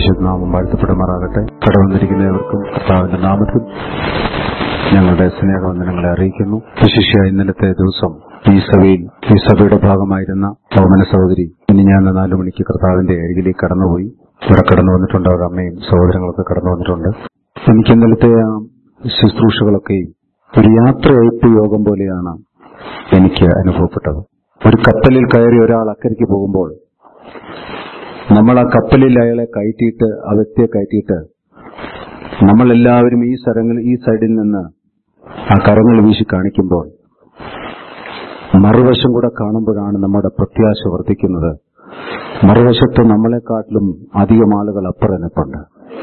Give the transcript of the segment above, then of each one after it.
പരിശുദ്ധനാമം വാഴ്ത്തപ്പെടുമാറാകട്ടെ കടവന്നിരിക്കുന്നവർക്കും കർത്താവിന്റെ നാമത്തിൽ ഞങ്ങളുടെ സ്നേഹവന്ദനങ്ങളെ അറിയിക്കുന്നു വിശിഷ്യ ഇന്നലത്തെ ദിവസം ഈ സഭയിൽ ഈ സഭയുടെ ഭാഗമായിരുന്ന ഓമന സഹോദരി ഇനി ഞാൻ നാലു മണിക്ക് കർത്താവിന്റെ അരികിലേക്ക് കടന്നുപോയി ഇവിടെ കടന്നു വന്നിട്ടുണ്ട് അവരുടെ അമ്മയും സഹോദരങ്ങളൊക്കെ കടന്നു വന്നിട്ടുണ്ട് എനിക്ക് ഇന്നലത്തെ ആ ശുശ്രൂഷകളൊക്കെയും ഒരു യാത്രയയപ്പ് യോഗം പോലെയാണ് എനിക്ക് അനുഭവപ്പെട്ടത് ഒരു കപ്പലിൽ കയറി ഒരാൾ അക്കരയ്ക്ക് പോകുമ്പോൾ നമ്മൾ ആ കപ്പലിൽ അയാളെ കയറ്റിയിട്ട് ആ വ്യക്തിയെ കയറ്റിയിട്ട് നമ്മളെല്ലാവരും ഈ സ്ഥലങ്ങൾ ഈ സൈഡിൽ നിന്ന് ആ കരങ്ങൾ വീശി കാണിക്കുമ്പോൾ മറുവശം കൂടെ കാണുമ്പോഴാണ് നമ്മുടെ പ്രത്യാശ വർദ്ധിക്കുന്നത് മറുവശത്ത് നമ്മളെക്കാട്ടിലും അധികം ആളുകൾ അപ്പുറനിപ്പുണ്ട്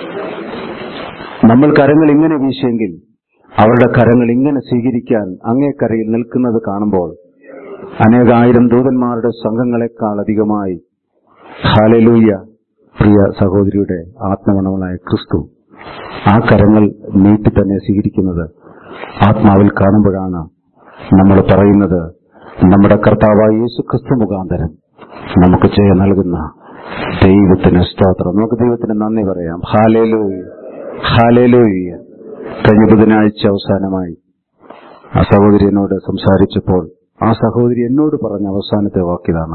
നമ്മൾ കരങ്ങൾ ഇങ്ങനെ വീശിയെങ്കിൽ അവരുടെ കരങ്ങൾ ഇങ്ങനെ സ്വീകരിക്കാൻ അങ്ങേക്കരയിൽ നിൽക്കുന്നത് കാണുമ്പോൾ അനേകായിരം ദൂതന്മാരുടെ സംഘങ്ങളെക്കാൾ അധികമായി ഹാലലൂയ പ്രിയ സഹോദരിയുടെ ആത്മഗണങ്ങളായ ക്രിസ്തു ആ കരങ്ങൾ നീട്ടി തന്നെ സ്വീകരിക്കുന്നത് ആത്മാവിൽ കാണുമ്പോഴാണ് നമ്മൾ പറയുന്നത് നമ്മുടെ കർത്താവായ യേശു ക്രിസ്തു മുഖാന്തരം നമുക്ക് ചെയ്യ നൽകുന്ന ദൈവത്തിന് സ്തോത്രം നമുക്ക് ദൈവത്തിന് നന്ദി പറയാം ഹാലേലൂയ ഹാലേലൂയ കഴിഞ്ഞ ബുധനാഴ്ച അവസാനമായി ആ സഹോദരി എന്നോട് സംസാരിച്ചപ്പോൾ ആ സഹോദരി എന്നോട് പറഞ്ഞ അവസാനത്തെ വാക്കിതാണ്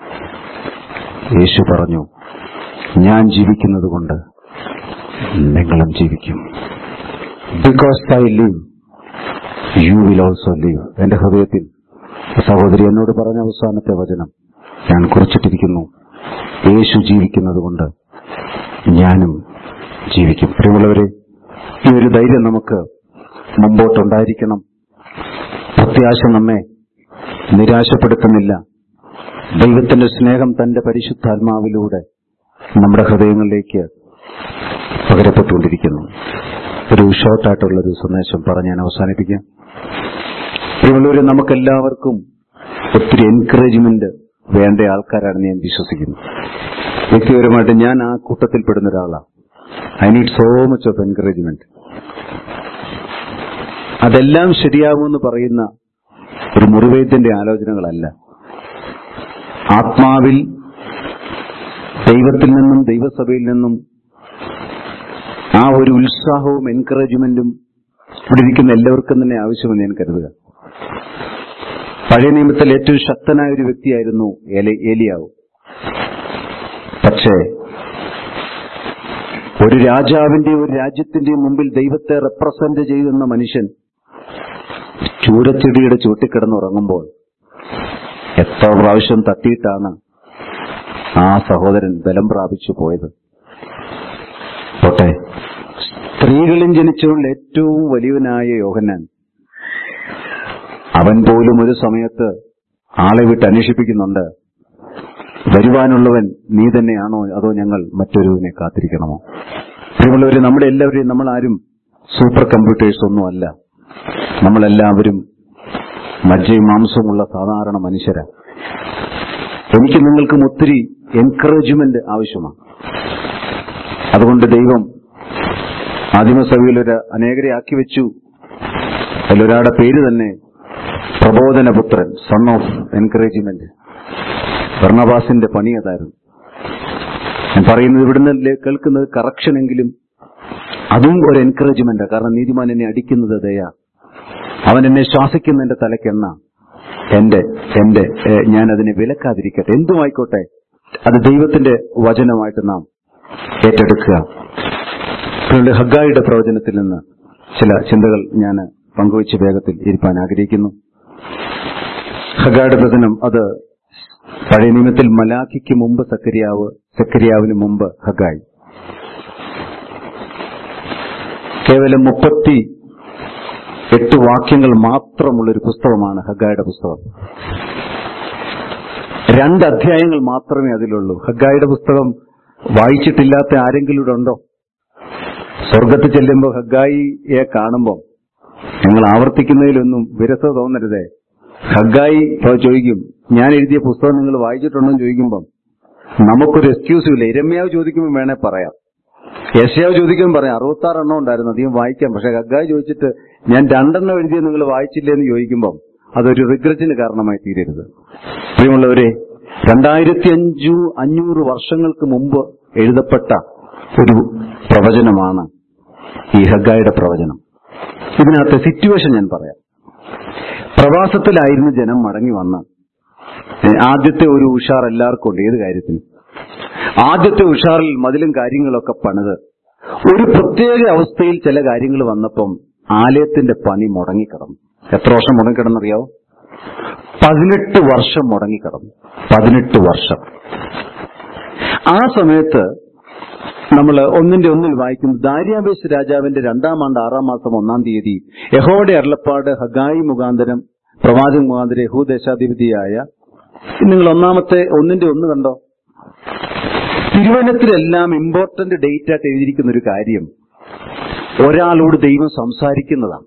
യേശു പറഞ്ഞു ഞാൻ ജീവിക്കുന്നത് കൊണ്ട് നിങ്ങളും ജീവിക്കും because I live you will also live എന്റെ ഹൃദയത്തിൽ സഹോദരി എന്നോട് പറഞ്ഞ അവസാനത്തെ വചനം ഞാൻ കുറിച്ചിട്ടിരിക്കുന്നു യേശു ജീവിക്കുന്നത് കൊണ്ട് ഞാനും ജീവിക്കും പ്രിയമുള്ളവരെ ഈ ഒരു ധൈര്യം നമുക്ക് മുമ്പോട്ടുണ്ടായിരിക്കണം പ്രത്യാശ നമ്മെ നിരാശപ്പെടുത്തുന്നില്ല ദൈവത്തിന്റെ സ്നേഹം തന്റെ പരിശുദ്ധാത്മാവിലൂടെ നമ്മുടെ ഹൃദയങ്ങളിലേക്ക് പകരപ്പെട്ടുകൊണ്ടിരിക്കുന്നു ഒരു ഷോർട്ടായിട്ടുള്ള ഒരു സന്ദേശം പറഞ്ഞ് ഞാൻ അവസാനിപ്പിക്കാം പ്രിയമുള്ളവരെ നമുക്കെല്ലാവർക്കും ഒത്തിരി എൻകറേജ്മെന്റ് വേണ്ട ആൾക്കാരാണെന്ന് ഞാൻ വിശ്വസിക്കുന്നു വ്യക്തിപരമായിട്ട് ഞാൻ ആ കൂട്ടത്തിൽ പെടുന്ന ഒരാളാണ് I need so much of encouragement അതെല്ലാം ശരിയാകുമെന്ന് പറയുന്ന ഒരു മുറിവേദ്യന്റെ ആലോചനകളല്ല ആത്മാവിൽ ദൈവത്തിൽ നിന്നും ദൈവസഭയിൽ നിന്നും ആ ഒരു ഉത്സാഹവും എൻകറേജ്മെന്റും ഇവിടെ ഇരിക്കുന്ന എല്ലാവർക്കും തന്നെ ആവശ്യമെന്ന് ഞാൻ കരുതുക പഴയ നിയമത്തിൽ ഏറ്റവും ശക്തനായ ഒരു വ്യക്തിയായിരുന്നു ഏലി- ഏലിയാവ് പക്ഷേ ഒരു രാജാവിന്റെയും ഒരു രാജ്യത്തിന്റെയും മുമ്പിൽ ദൈവത്തെ റെപ്രസെന്റ് ചെയ്യുന്ന മനുഷ്യൻ ചൂരച്ചെടിയുടെ ചൂട്ടിക്കിടന്നുറങ്ങുമ്പോൾ എത്ര പ്രാവശ്യം തട്ടിയിട്ടാണ് ആ സഹോദരൻ ബലം പ്രാപിച്ചു പോയത് പോട്ടെ സ്ത്രീകളിൽ ജനിച്ചുകൊണ്ട് ഏറ്റവും വലിയവനായ യോഹന്നാൻ അവൻ പോലും ഒരു സമയത്ത് ആളെ വിട്ട് അന്വേഷിപ്പിക്കുന്നുണ്ട് വരുവാനുള്ളവൻ നീ തന്നെയാണോ അതോ ഞങ്ങൾ മറ്റൊരുവിനെ കാത്തിരിക്കണമോ പ്രിയമുള്ളവരെ നമ്മുടെ എല്ലാവരെയും നമ്മൾ ആരും സൂപ്പർ കമ്പ്യൂട്ടേഴ്സ് ഒന്നുമല്ല നമ്മളെല്ലാവരും മജ്ജയും മാംസവുമുള്ള സാധാരണ മനുഷ്യരാ എനിക്ക് നിങ്ങൾക്കും ഒത്തിരി എൻകറേജ്മെന്റ് ആവശ്യമാണ് അതുകൊണ്ട് ദൈവം ആദിമസഭയിൽ ഒരു അനേകരെ ആക്കി വെച്ചു അതിലൊരാളുടെ പേര് തന്നെ പ്രബോധനപുത്രൻ സൺ ഓഫ് എൻകറേജ്മെന്റ് ഭർണബാസിന്റെ പണി അതായിരുന്നു ഞാൻ പറയുന്നത് ഇവിടുന്ന് ലേ- കേൾക്കുന്നത് കറക്ഷൻ എങ്കിലും അതും ഒരു എൻകറേജ്മെന്റ് കാരണം നീതിമാൻ എന്നെ അടിക്കുന്നത് ദയാ അവൻ എന്നെ ശ്വാസിക്കുന്ന എന്റെ തലക്കെണ്ണ എന്റെ എന്റെ ഏഹ്, ഞാൻ അതിനെ വിലക്കാതിരിക്കട്ടെ എന്തുമായിക്കോട്ടെ അത് ദൈവത്തിന്റെ വചനമായിട്ട് നാം ഏറ്റെടുക്കുക അതുകൊണ്ട് ഹഗ്ഗായിയുടെ പ്രവചനത്തിൽ നിന്ന് ചില ചിന്തകൾ ഞാൻ പങ്കുവച്ച് വേഗത്തിൽ ഇരിപ്പാൻ ആഗ്രഹിക്കുന്നു ഹഗ്ഗായുടെ പ്രവചനം അത് പഴയ നിയമത്തിൽ മലാഖിക്ക് മുമ്പ് സക്കരിയാവ് സക്കരിയാവിന് മുമ്പ് ഹഗായി കേവലം മുപ്പത്തി എട്ട് വാക്യങ്ങൾ മാത്രമുള്ള ഒരു പുസ്തകമാണ് ഹഗായുടെ പുസ്തകം രണ്ട് അധ്യായങ്ങൾ മാത്രമേ അതിലുള്ളൂ ഹഗായുടെ പുസ്തകം വായിച്ചിട്ടില്ലാത്ത ആരെങ്കിലും ഇവിടെ ഉണ്ടോ സ്വർഗത്തിൽ ചെല്ലുമ്പോൾ ഹഗായിയെ കാണുമ്പോൾ ഞങ്ങൾ ആവർത്തിക്കുന്നതിലൊന്നും വിരസത തോന്നരുതേ ഹഗായി ഇപ്പൊ ചോദിക്കും ഞാൻ എഴുതിയ പുസ്തകം നിങ്ങൾ വായിച്ചിട്ടുണ്ടോ എന്ന് ചോദിക്കുമ്പം നമുക്കൊരു എക്സ്ക്യൂസും ഇല്ല ഇരമ്യാവ് ചോദിക്കുമ്പോൾ വേണേ പറയാം യശയാവ് ചോദിക്കുമ്പോൾ പറയാം അറുപത്താറ് എണ്ണം ഉണ്ടായിരുന്നു അധികം വായിക്കാം പക്ഷെ ഹഗായി ചോദിച്ചിട്ട് ഞാൻ രണ്ടെണ്ണം എഴുതിയത് നിങ്ങൾ വായിച്ചില്ലേ എന്ന് ചോദിക്കുമ്പം അതൊരു റിഗ്രറ്റിന് കാരണമായി തീരരുത് പ്രിയമുള്ളവരെ രണ്ടായിരത്തി അഞ്ചു അഞ്ഞൂറ് വർഷങ്ങൾക്ക് മുമ്പ് എഴുതപ്പെട്ട ഒരു പ്രവചനമാണ് ഈ ഹഗായുടെ പ്രവചനം ഇതിനകത്തെ സിറ്റുവേഷൻ ഞാൻ പറയാം പ്രവാസത്തിലായിരുന്നു ജനം മടങ്ങി വന്ന് ഏ, ആദ്യത്തെ ഒരു ഉഷാർ എല്ലാവർക്കും ഉണ്ട് ഏത് കാര്യത്തിനും ആദ്യത്തെ ഉഷാറിൽ മതിലും കാര്യങ്ങളൊക്കെ പണിത് ഒരു പ്രത്യേക അവസ്ഥയിൽ ചില കാര്യങ്ങൾ വന്നപ്പം ആലയത്തിന്റെ പണി മുടങ്ങിക്കിടന്നു എത്ര വർഷം മുടങ്ങിക്കിടന്നറിയാവോ പതിനെട്ട് വർഷം മുടങ്ങിക്കിടന്നു പതിനെട്ട് വർഷം ആ സമയത്ത് നമ്മൾ ഒന്നിന്റെ ഒന്നിൽ വായിക്കുന്നു ദാര്യാവേശ് രാജാവിന്റെ രണ്ടാം ആണ്ട് ആറാം മാസം ഒന്നാം തീയതി യഹോയുടെ അരുളപ്പാട് ഹഗായി മുഖാന്തരം പ്രവാചക മുഖാന്തരം യഹൂദേശാധിപതിയായ നിങ്ങൾ ഒന്നാമത്തെ ഒന്നിന്റെ ഒന്ന് കണ്ടോ തിരുവനത്തിലെല്ലാം ഇമ്പോർട്ടന്റ് ഡേറ്റ് ആയിട്ട് എഴുതിയിരിക്കുന്ന ഒരു കാര്യം ഒരാളോട് ദൈവം സംസാരിക്കുന്നതാണ്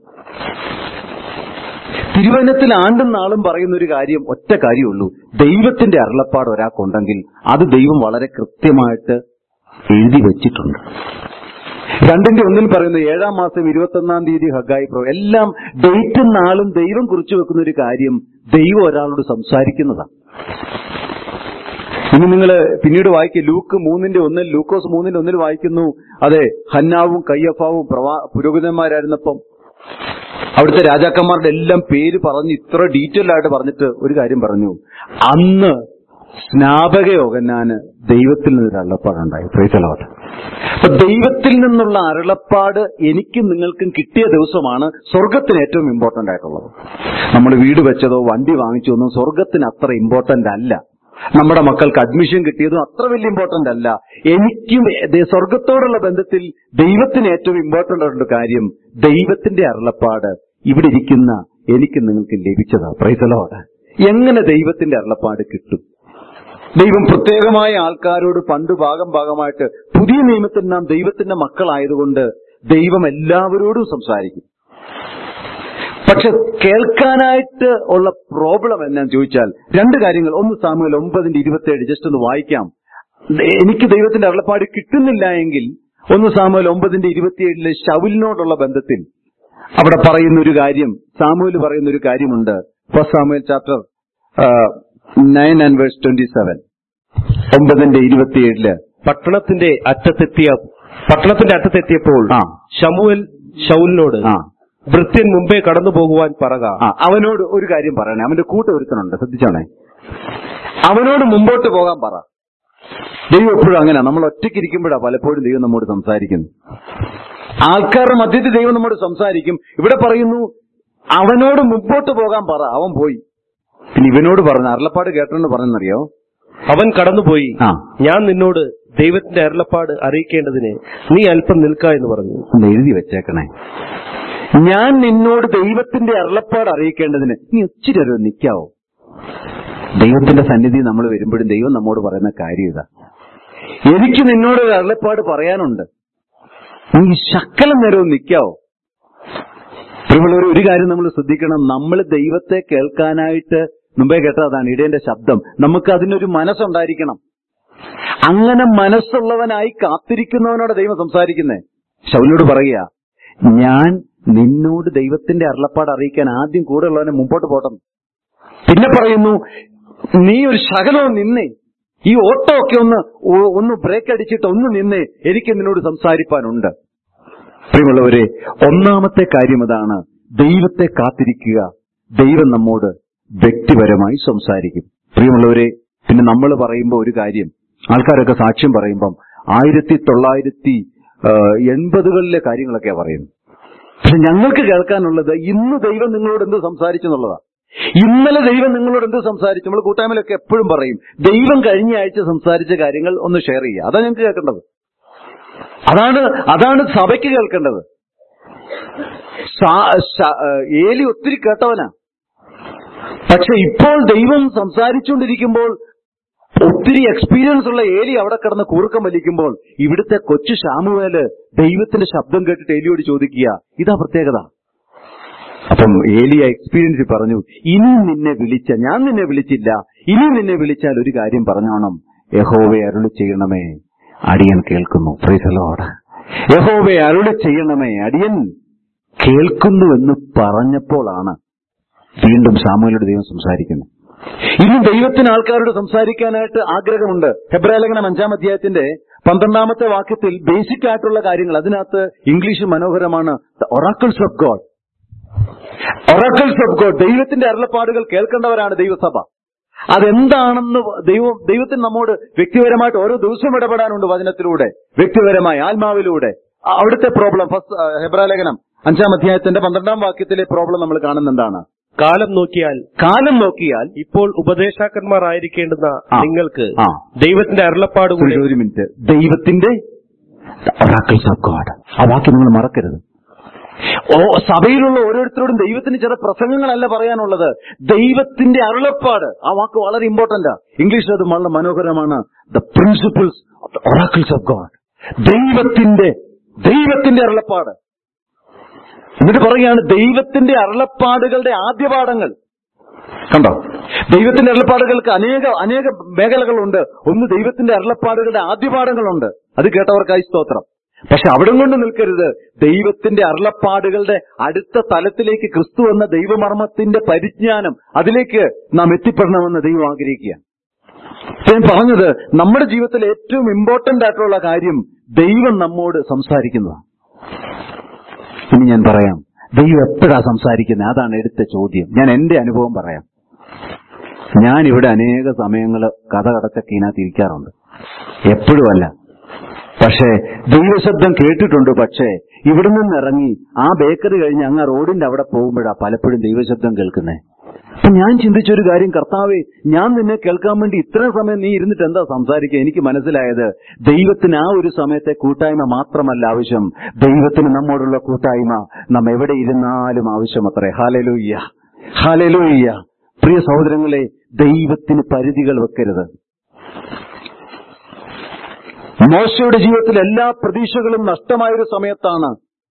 തിരുവനത്തിൽ ആണ്ടും നാളും പറയുന്ന ഒരു കാര്യം ഒറ്റ കാര്യമുള്ളൂ ദൈവത്തിന്റെ അരുളപ്പാട് ഒരാൾക്കുണ്ടെങ്കിൽ അത് ദൈവം വളരെ കൃത്യമായിട്ട് എഴുതി വെച്ചിട്ടുണ്ട് രണ്ടിന്റെ ഒന്നിൽ പറയുന്നു ഏഴാം മാസം ഇരുപത്തൊന്നാം തീയതി ഹഗായി പ്രോ എല്ലാം ഡേറ്റും നാളും ദൈവം കുറിച്ചു വെക്കുന്ന ഒരു കാര്യം ദൈവം ഒരാളോട് സംസാരിക്കുന്നതാണ് ഇനി നിങ്ങൾ പിന്നീട് വായിക്കുക ലൂക്ക് മൂന്നിന്റെ ഒന്നിൽ ലൂക്കോസ് മൂന്നിന്റെ ഒന്നിൽ വായിക്കുന്നു അതെ ഹന്നാവും കയ്യഫാവും പ്രവാ പുരോഹിതന്മാരായിരുന്നപ്പം അവിടുത്തെ രാജാക്കന്മാരുടെ എല്ലാം പേര് പറഞ്ഞ് ഇത്ര ഡീറ്റെയിൽ ആയിട്ട് പറഞ്ഞിട്ട് ഒരു കാര്യം പറഞ്ഞു അന്ന് സ്നാപക യോഗന്നാന് ദൈവത്തിൽ നിന്നൊരു അരുളപ്പാടുണ്ടായി പ്രൈസലോട്ട് അപ്പൊ ദൈവത്തിൽ നിന്നുള്ള അരുളപ്പാട് എനിക്കും നിങ്ങൾക്കും കിട്ടിയ ദിവസമാണ് സ്വർഗത്തിന് ഏറ്റവും ഇമ്പോർട്ടന്റ് ആയിട്ടുള്ളത് നമ്മൾ വീട് വെച്ചതോ വണ്ടി വാങ്ങിച്ചോ ഒന്നും സ്വർഗത്തിന് അത്ര ഇമ്പോർട്ടന്റ് അല്ല നമ്മുടെ മക്കൾക്ക് അഡ്മിഷൻ കിട്ടിയതും അത്ര വലിയ ഇമ്പോർട്ടന്റ് അല്ല എനിക്കും ദേ- സ്വർഗത്തോടുള്ള ബന്ധത്തിൽ ദൈവത്തിന് ഏറ്റവും ഇമ്പോർട്ടന്റ് ആയിട്ടുള്ള കാര്യം ദൈവത്തിന്റെ അരുളപ്പാട് ഇവിടെ ഇരിക്കുന്ന എനിക്ക് നിങ്ങൾക്ക് ലഭിച്ചതാ പ്രൈസലോട് എങ്ങനെ ദൈവത്തിന്റെ അരുളപ്പാട് കിട്ടും ദൈവം പ്രത്യേകമായ ആൾക്കാരോട് പണ്ട് ഭാഗം ഭാഗമായിട്ട് പുതിയ നിയമത്തിൽ നാം ദൈവത്തിന്റെ മക്കളായതുകൊണ്ട് ദൈവം എല്ലാവരോടും സംസാരിക്കും പക്ഷെ കേൾക്കാനായിട്ട് ഉള്ള പ്രോബ്ലം എന്നാന്ന് ചോദിച്ചാൽ രണ്ട് കാര്യങ്ങൾ ഒന്ന് സാമുവൽ ഒമ്പതിന്റെ ഇരുപത്തിയേഴ് ജസ്റ്റ് ഒന്ന് വായിക്കാം എനിക്ക് ദൈവത്തിന്റെ അരുളപ്പാട് കിട്ടുന്നില്ല എങ്കിൽ ഒന്ന് സാമുവൽ ഒമ്പതിന്റെ ഇരുപത്തിയേഴിലെ ഷൗലിനോടുള്ള ബന്ധത്തിൽ അവിടെ പറയുന്ന ഒരു കാര്യം സാമുവൽ പറയുന്ന ഒരു കാര്യമുണ്ട് first Samuel chapter nine and verse twenty seven ഒമ്പതിന്റെ ഇരുപത്തിയേഴില് പട്ടണത്തിന്റെ അറ്റത്തെത്തിയ പട്ടണത്തിന്റെ അറ്റത്തെത്തിയപ്പോൾ ആ. ശമുവൽ ശൗലിനോട് ആ ഭൃത്യൻ മുമ്പേ കടന്നു പോകുവാൻ പറക ആ അവനോട് ഒരു കാര്യം പറയണേ അവന്റെ കൂട്ടുവരുത്തനുണ്ട് ശ്രദ്ധിച്ചോണേ അവനോട് മുമ്പോട്ട് പോകാൻ പറ ദൈവം എപ്പോഴും അങ്ങനെ നമ്മൾ ഒറ്റയ്ക്ക് ഇരിക്കുമ്പോഴാണ് പലപ്പോഴും ദൈവം നമ്മോട് സംസാരിക്കുന്നു ആൾക്കാരുടെ മധ്യത്തിൽ ദൈവം നമ്മോട് സംസാരിക്കും ഇവിടെ പറയുന്നു അവനോട് മുമ്പോട്ട് പോകാൻ പറ അവൻ പോയി പിന്നെ ഇവനോട് പറഞ്ഞു അരുളപ്പാട് കേട്ടോണ്ട് പറഞ്ഞെന്നറിയോ അവൻ കടന്നുപോയി ആ ഞാൻ നിന്നോട് ദൈവത്തിന്റെ അരുളപ്പാട് അറിയിക്കേണ്ടതിന് നീ അല്പം നിൽക്ക എന്ന് പറഞ്ഞു ഒന്ന് എഴുതി വെച്ചേക്കണേ ഞാൻ നിന്നോട് ദൈവത്തിന്റെ അരുളപ്പാട് അറിയിക്കേണ്ടതിന് നീ ഒച്ചിരി ഒരു നിൽക്കാവോ ദൈവത്തിന്റെ സന്നിധി നമ്മൾ വരുമ്പോഴും ദൈവം നമ്മോട് പറയുന്ന കാര്യം ഇതാ എനിക്ക് നിന്നോട് ഒരു അരുളപ്പാട് പറയാനുണ്ട് നീ ശക്കലം നേരവും നിൽക്കാവോ പ്രിയമുള്ളവർ ഒരു കാര്യം നമ്മൾ ശ്രദ്ധിക്കണം നമ്മൾ ദൈവത്തെ കേൾക്കാനായിട്ട് മുമ്പേ കേട്ടതാണ് ഇടേന്റെ ശബ്ദം നമുക്ക് അതിനൊരു മനസ്സുണ്ടായിരിക്കണം അങ്ങനെ മനസ്സുള്ളവനായി കാത്തിരിക്കുന്നവനോട് ദൈവം സംസാരിക്കുന്നേ ശൗലിനോട് പറയുക ഞാൻ നിന്നോട് ദൈവത്തിന്റെ അരുളപ്പാട് അറിയിക്കാൻ ആദ്യം കൂടെ ഉള്ളവനെ മുമ്പോട്ട് പോട്ടം പിന്നെ പറയുന്നു നീ ഒരു ശകലവും നിന്നേ ഈ ഓട്ടോ ഒക്കെ ഒന്ന് ഒ- ഒന്ന് ബ്രേക്ക് അടിച്ചിട്ട് ഒന്ന് നിന്നേ എനിക്ക് നിന്നോട് സംസാരിപ്പാനുണ്ട് പ്രിയമുള്ളവരെ ഒന്നാമത്തെ കാര്യം അതാണ് ദൈവത്തെ കാത്തിരിക്കുക ദൈവം നമ്മോട് വ്യക്തിപരമായി സംസാരിക്കും പ്രിയമുള്ളവരെ പിന്നെ നമ്മൾ പറയുമ്പോൾ ഒരു കാര്യം ആൾക്കാരൊക്കെ സാക്ഷ്യം പറയുമ്പം ആയിരത്തി തൊള്ളായിരത്തി ആ, എൺപതുകളിലെ കാര്യങ്ങളൊക്കെയാ പറയുന്നത് പക്ഷെ ഞങ്ങൾക്ക് കേൾക്കാനുള്ളത് ഇന്ന് ദൈവം നിങ്ങളോട് എന്ത് സംസാരിച്ചു എന്നുള്ളതാ ഇന്നലെ ദൈവം നിങ്ങളോട് എന്ത് സംസാരിച്ചു നമ്മൾ കൂട്ടായ്മയിലൊക്കെ എപ്പോഴും പറയും ദൈവം കഴിഞ്ഞ ആഴ്ച സംസാരിച്ച കാര്യങ്ങൾ ഒന്ന് ഷെയർ ചെയ്യുക അതാ ഞങ്ങൾക്ക് കേൾക്കേണ്ടത് അതാണ് അതാണ് സഭയ്ക്ക് കേൾക്കേണ്ടത് സാ- ശ- ഏലി ഒത്തിരി കേട്ടവനാ പക്ഷെ ഇപ്പോൾ ദൈവം സംസാരിച്ചുകൊണ്ടിരിക്കുമ്പോൾ ഒത്തിരി എക്സ്പീരിയൻസ് ഉള്ള ഏലി അവിടെ കിടന്ന് കൂർക്കം വലിക്കുമ്പോൾ ഇവിടുത്തെ കൊച്ചു ശാമുവേല് ദൈവത്തിന്റെ ശബ്ദം കേട്ടിട്ട് ഏലിയോട് ചോദിക്കുക ഇതാ പ്രത്യേകത അപ്പം ഏലിയ എക്സ്പീരിയൻസ് പറഞ്ഞു ഇനി നിന്നെ വിളിച്ച ഞാൻ നിന്നെ വിളിച്ചില്ല ഇനി നിന്നെ വിളിച്ചാൽ ഒരു കാര്യം പറഞ്ഞോണം യഹോവെ അരുളി ചെയ്യണമേ അടിയൻ കേൾക്കുന്നു ഫ്രീസലോട് യഹോവെ അരുളി ചെയ്യണമേ അടിയൻ കേൾക്കുന്നുവെന്ന് പറഞ്ഞപ്പോഴാണ് വീണ്ടും സാമൂഹ്യയുടെ ദൈവം സംസാരിക്കുന്നത് ഇനി ദൈവത്തിന് ആൾക്കാരോട് സംസാരിക്കാനായിട്ട് ആഗ്രഹമുണ്ട് ഹെബ്രാലേഖനം അഞ്ചാം അധ്യായത്തിന്റെ പന്ത്രണ്ടാമത്തെ വാക്യത്തിൽ ബേസിക് ആയിട്ടുള്ള കാര്യങ്ങൾ അതിനകത്ത് ഇംഗ്ലീഷ് മനോഹരമാണ് oracles of God oracles of God ദൈവത്തിന്റെ അരുളപ്പാടുകൾ കേൾക്കേണ്ടവരാണ് ദൈവസഭ അതെന്താണെന്ന് ദൈവം ദൈവത്തിന് നമ്മോട് വ്യക്തിപരമായിട്ട് ഓരോ ദിവസവും ഇടപെടാനുണ്ട് വചനത്തിലൂടെ വ്യക്തിപരമായി ആത്മാവിലൂടെ അ- അവിടുത്തെ പ്രോബ്ലം ഫസ്റ്റ് ഹെബ്രാലേഖനം അഞ്ചാം അധ്യായത്തിന്റെ പന്ത്രണ്ടാം വാക്യത്തിലെ പ്രോബ്ലം നമ്മൾ കാണുന്ന എന്താണ് കാലം നോക്കിയാൽ കാലം നോക്കിയാൽ ഇപ്പോൾ ഉപദേശാക്കന്മാരായിരിക്കേണ്ടുന്ന ആ. നിങ്ങൾക്ക് ആ. ദൈവത്തിന്റെ അരുളപ്പാട് കൂടി ഒരു- ഒരു മിനിറ്റ് ദൈവത്തിന്റെ ഒറാക്കിൾസ് ഓഫ് ഗോഡ് ആ വാക്യം നിങ്ങൾ മറക്കരുത് ഓ സഭയിലുള്ള ഓരോരുത്തരോടും ദൈവത്തിന് ചില പ്രസംഗങ്ങളല്ല പറയാനുള്ളത് ദൈവത്തിന്റെ അരുളപ്പാട് ആ വാക്ക് വളരെ ഇമ്പോർട്ടന്റ് ഇംഗ്ലീഷിൽ അത് വളരെ മനോഹരമാണ് the principles of the oracles of God ദൈവത്തിന്റെ ദൈവത്തിന്റെ അരുളപ്പാട് എന്നിട്ട് പറയുകയാണ് ദൈവത്തിന്റെ അരുളപ്പാടുകളുടെ ആദ്യപാഠങ്ങൾ കണ്ടോ ദൈവത്തിന്റെ അരുളപ്പാടുകൾക്ക് അനേക അനേക മേഖലകളുണ്ട് ഒന്ന് ദൈവത്തിന്റെ അരുളപ്പാടുകളുടെ ആദ്യപാഠങ്ങളുണ്ട് അത് കേട്ടവർക്കായി സ്തോത്രം പക്ഷെ അവിടെ കൊണ്ട് നിൽക്കരുത് ദൈവത്തിന്റെ അരുളപ്പാടുകളുടെ അടുത്ത തലത്തിലേക്ക് ക്രിസ്തു എന്ന ദൈവമർമ്മത്തിന്റെ പരിജ്ഞാനം അതിലേക്ക് നാം എത്തിപ്പെടണമെന്ന് ദൈവം ആഗ്രഹിക്കുകയാണ് ഞാൻ പറഞ്ഞത് നമ്മുടെ ജീവിതത്തിൽ ഏറ്റവും ഇമ്പോർട്ടന്റ് ആയിട്ടുള്ള കാര്യം ദൈവം നമ്മോട് സംസാരിക്കുന്നതാണ് ഇനി ഞാൻ പറയാം ദൈവം എപ്പോഴാ സംസാരിക്കുന്നത് അതാണ് എടുത്ത ചോദ്യം ഞാൻ എന്റെ അനുഭവം പറയാം ഞാൻ ഇവിടെ അനേക സമയങ്ങൾ കഥ കടച്ചൊക്കെ ഇതിനകത്ത് ഇരിക്കാറുണ്ട് എപ്പോഴും അല്ല പക്ഷേ ദൈവശബ്ദം കേട്ടിട്ടുണ്ട് പക്ഷേ ഇവിടെ നിന്ന് ഇറങ്ങി ആ ബേക്കറി കഴിഞ്ഞ് അങ്ങ് ആ റോഡിന്റെ അവിടെ പോകുമ്പോഴാ പലപ്പോഴും ദൈവശബ്ദം കേൾക്കുന്നത് അപ്പൊ ഞാൻ ചിന്തിച്ചൊരു കാര്യം കർത്താവേ ഞാൻ നിന്നെ കേൾക്കാൻ വേണ്ടി ഇത്രയും സമയം നീ ഇരുന്നിട്ട് എന്താ സംസാരിക്കുക എനിക്ക് മനസ്സിലായത് ദൈവത്തിന് ആ ഒരു സമയത്തെ കൂട്ടായ്മ മാത്രമല്ല ആവശ്യം ദൈവത്തിന് നമ്മോടുള്ള കൂട്ടായ്മ നാം എവിടെ ഇരുന്നാലും ആവശ്യം അത്രേ ഹാലലൂയ്യ ഹാലലൂയ്യ പ്രിയ സഹോദരങ്ങളെ ദൈവത്തിന് പരിധികൾ വെക്കരുത് മോശയുടെ ജീവിതത്തിൽ എല്ലാ പ്രതീക്ഷകളും നഷ്ടമായൊരു സമയത്താണ്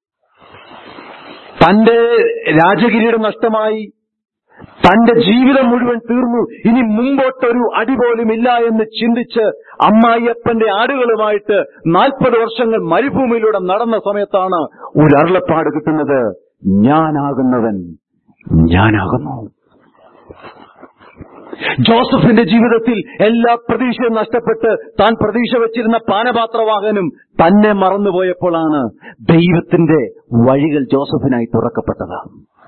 തന്റെ രാജകിരീടം നഷ്ടമായി തന്റെ ജീവിതം മുഴുവൻ തീർന്നു ഇനി മുമ്പോട്ടൊരു അടി പോലും ഇല്ല എന്ന് ചിന്തിച്ച് അമ്മായിയപ്പന്റെ ആടുകളുമായിട്ട് നാൽപ്പത് വർഷങ്ങൾ മരുഭൂമിയിലൂടെ നടന്ന സമയത്താണ് ഒരു അരുളപ്പാട് കിട്ടുന്നത് ഞാനാകുന്നവൻ ഞാനാകുന്നു ജോസഫിന്റെ ജീവിതത്തിൽ എല്ലാ പ്രതീക്ഷയും നഷ്ടപ്പെട്ട് താൻ പ്രതീക്ഷ വെച്ചിരുന്ന പാനപാത്രവാഹനും തന്നെ മറന്നുപോയപ്പോഴാണ് ദൈവത്തിന്റെ വഴികൾ ജോസഫിനായി തുറക്കപ്പെട്ടത്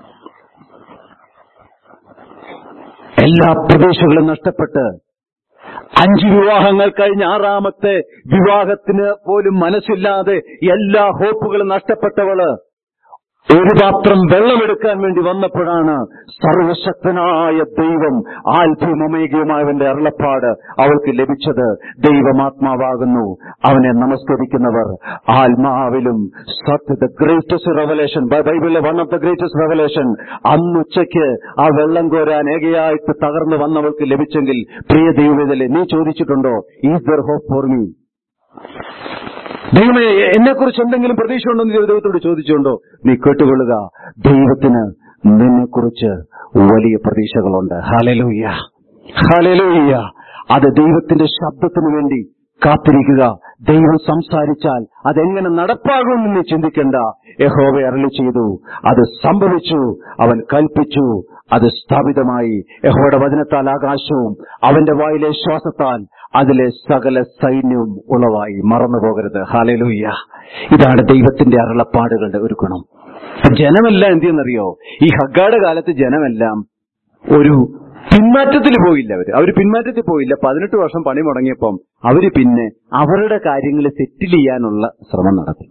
എല്ലാ പ്രതീക്ഷകളും നഷ്ടപ്പെട്ട് അഞ്ച് വിവാഹങ്ങൾ കഴിഞ്ഞ് ആറാമത്തെ വിവാഹത്തിന് പോലും മനസ്സില്ലാതെ എല്ലാ ഹോപ്പുകളും നഷ്ടപ്പെട്ടവള് ഒരു പാത്രം വെള്ളമെടുക്കാൻ വേണ്ടി വന്നപ്പോഴാണ് സർവശക്തനായ ദൈവം ആത്ഭുമമേകിയുമായവന്റെ അരുളപ്പാട് അവൾക്ക് ലഭിച്ചത് ദൈവമാത്മാവാകുന്നു അവനെ നമസ്കരിക്കുന്നവർ ആത്മാവിലും സത്യ ദ ഗ്രേറ്റസ്റ്റ് റെവലേഷൻ ബൈബിളിലെ one of the greatest revelation അന്നുച്ചയ്ക്ക് ആ വെള്ളം കോരാൻ ഏകയായിട്ട് തകർന്നു വന്നവൾക്ക് ലഭിച്ചെങ്കിൽ പ്രിയ ദൈവത്തിലെ നീ ചോദിച്ചിട്ടുണ്ടോ is there hope for me ദൈവമേ എന്നെ കുറിച്ച് എന്തെങ്കിലും പ്രതീക്ഷ ഉണ്ടോ എന്ന് ദൈവത്തോട് ചോദിച്ചുകൊണ്ടോ നീ കേട്ടുകൊള്ളുക ദൈവത്തിന് നിന്നെ കുറിച്ച് വലിയ പ്രതീക്ഷകളുണ്ട് ഹാലലൂയ്യ ഹാലലൂയ്യ അത് ദൈവത്തിന്റെ ശബ്ദത്തിന് വേണ്ടി കാത്തിരിക്കുക ദൈവം സംസാരിച്ചാൽ അതെങ്ങനെ നടപ്പാകുമെന്ന് നീ ചിന്തിക്കണ്ട യഹോവ അരളി ചെയ്തു അത് സംഭവിച്ചു അവൻ കൽപ്പിച്ചു അത് സ്ഥാപിതമായി യഹോയുടെ വചനത്താൽ ആകാശവും അവന്റെ വായിലെ ശ്വാസത്താൽ അതിലെ സകല സൈന്യവും ഉളവായി മറന്നു പോകരുത് ഹാലലൂയ്യ ഇതാണ് ദൈവത്തിന്റെ അരുളപ്പാടുകളുടെ ഒരു ഗുണം ജനമെല്ലാം എന്ത് ചെയ്യുന്നറിയോ ഈ ഹഗ്ഗായുടെ കാലത്ത് ജനമെല്ലാം ഒരു പിന്മാറ്റത്തിൽ പോയില്ല അവര് അവര് പിന്മാറ്റത്തിൽ പോയില്ല പതിനെട്ട് വർഷം പണി മുടങ്ങിയപ്പം അവര് പിന്നെ അവരുടെ കാര്യങ്ങൾ സെറ്റിൽ ചെയ്യാനുള്ള ശ്രമം നടത്തി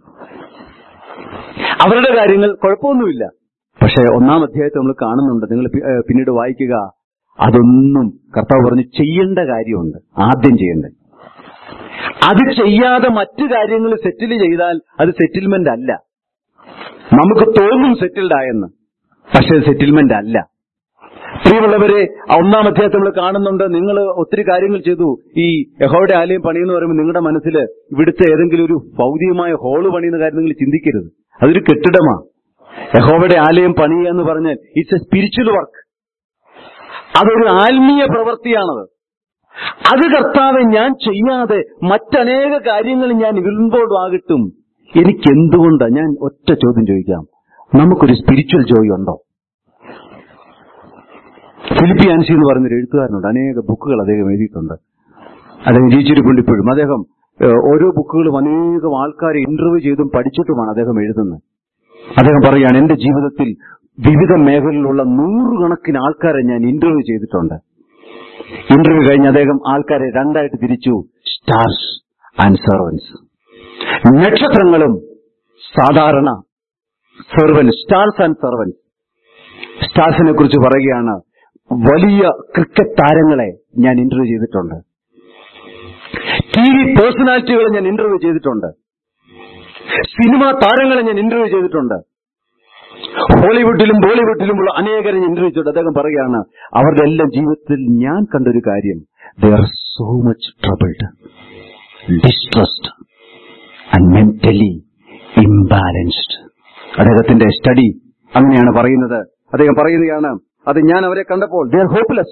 അവരുടെ കാര്യങ്ങൾ കുഴപ്പമൊന്നുമില്ല പക്ഷെ ഒന്നാം അധ്യായത്തിൽ നമ്മൾ കാണുന്നുണ്ട് നിങ്ങൾ പി- ഏഹ് പിന്നീട് വായിക്കുക അതൊന്നും കർത്താവ് പറഞ്ഞു ചെയ്യേണ്ട കാര്യമുണ്ട് ആദ്യം ചെയ്യേണ്ടത് അത് ചെയ്യാതെ മറ്റു കാര്യങ്ങൾ സെറ്റിൽ ചെയ്താൽ അത് സെറ്റിൽമെന്റ് അല്ല നമുക്ക് തോന്നും സെറ്റിൽഡ് ആയെന്ന് പക്ഷെ സെറ്റിൽമെന്റ് അല്ല പ്രിയമുള്ളവരെ ആ ഒന്നാം അധ്യായത്തിൽ നമ്മൾ കാണുന്നുണ്ട് നിങ്ങൾ ഒത്തിരി കാര്യങ്ങൾ ചെയ്തു ഈ യഹോയുടെ ആലയം പണിയെന്ന് പറയുമ്പോൾ നിങ്ങളുടെ മനസ്സിൽ ഇവിടുത്തെ ഏതെങ്കിലും ഒരു ഭൗതികമായ ഹോള് പണിയുന്ന കാര്യം നിങ്ങൾ ചിന്തിക്കരുത് അതൊരു കെട്ടിടമാ യഹോവയുടെ ആലയം പണിയുക എന്ന് പറഞ്ഞാൽ ഇറ്റ്സ് എ സ്പിരിച്വൽ വർക്ക് അതൊരു ആത്മീയ പ്രവൃത്തിയാണത് അത് കർത്താവെ ഞാൻ ചെയ്യാതെ മറ്റനേക കാര്യങ്ങൾ ഞാൻ ഇൻവോൾവ് ആകട്ടും എനിക്ക് എന്തുകൊണ്ടാ ഞാൻ ഒറ്റ ചോദ്യം ചോദിക്കാം നമുക്കൊരു സ്പിരിച്വൽ ജോയ് ഉണ്ടോ ഫിലിപ്പിയാൻസി എന്ന് പറയുന്നൊരു എഴുത്തുകാരനുണ്ട് അനേക ബുക്കുകൾ അദ്ദേഹം എഴുതിയിട്ടുണ്ട് അദ്ദേഹം ജീവിച്ചിരിപ്പുണ്ട് ഇപ്പോഴും അദ്ദേഹം ഏഹ്, ഓരോ ബുക്കുകളും അനേകം ആൾക്കാരെ ഇന്റർവ്യൂ ചെയ്തും പഠിച്ചിട്ടുമാണ് അദ്ദേഹം എഴുതുന്നത് അദ്ദേഹം പറയുകയാണ് എന്റെ ജീവിതത്തിൽ വിവിധ മേഖലയിലുള്ള നൂറുകണക്കിന് ആൾക്കാരെ ഞാൻ ഇന്റർവ്യൂ ചെയ്തിട്ടുണ്ട് ഇന്റർവ്യൂ കഴിഞ്ഞ് അദ്ദേഹം ആൾക്കാരെ രണ്ടായിട്ട് തിരിച്ചു സ്റ്റാർസ് ആൻഡ് സെർവൻസ് നക്ഷത്രങ്ങളും സാധാരണ സെർവൻസ് സ്റ്റാർസ് ആൻഡ് സെർവൻസ് സ്റ്റാർസിനെ കുറിച്ച് പറയുകയാണ് വലിയ ക്രിക്കറ്റ് താരങ്ങളെ ഞാൻ ഇന്റർവ്യൂ ചെയ്തിട്ടുണ്ട് ടി വി പേഴ്സണാലിറ്റികളെ ഞാൻ ഇന്റർവ്യൂ ചെയ്തിട്ടുണ്ട് സിനിമാ താരങ്ങളെ ഞാൻ ഇന്റർവ്യൂ ചെയ്തിട്ടുണ്ട് ഹോളിവുഡിലും ബോളിവുഡിലുമുള്ള അനേകരെ ഞാൻ ഇന്റർവ്യൂ ചെയ്തിട്ടുണ്ട് അദ്ദേഹം പറയുകയാണ് അവരുടെ എല്ലാം ജീവിതത്തിൽ ഞാൻ കണ്ടൊരു കാര്യം they are so much troubled distressed and mentally imbalanced അദ്ദേഹത്തിന്റെ സ്റ്റഡി അങ്ങനെയാണ് പറയുന്നത് അദ്ദേഹം പറയുകയാണ് അത് ഞാൻ അവരെ കണ്ടപ്പോൾ they are hopeless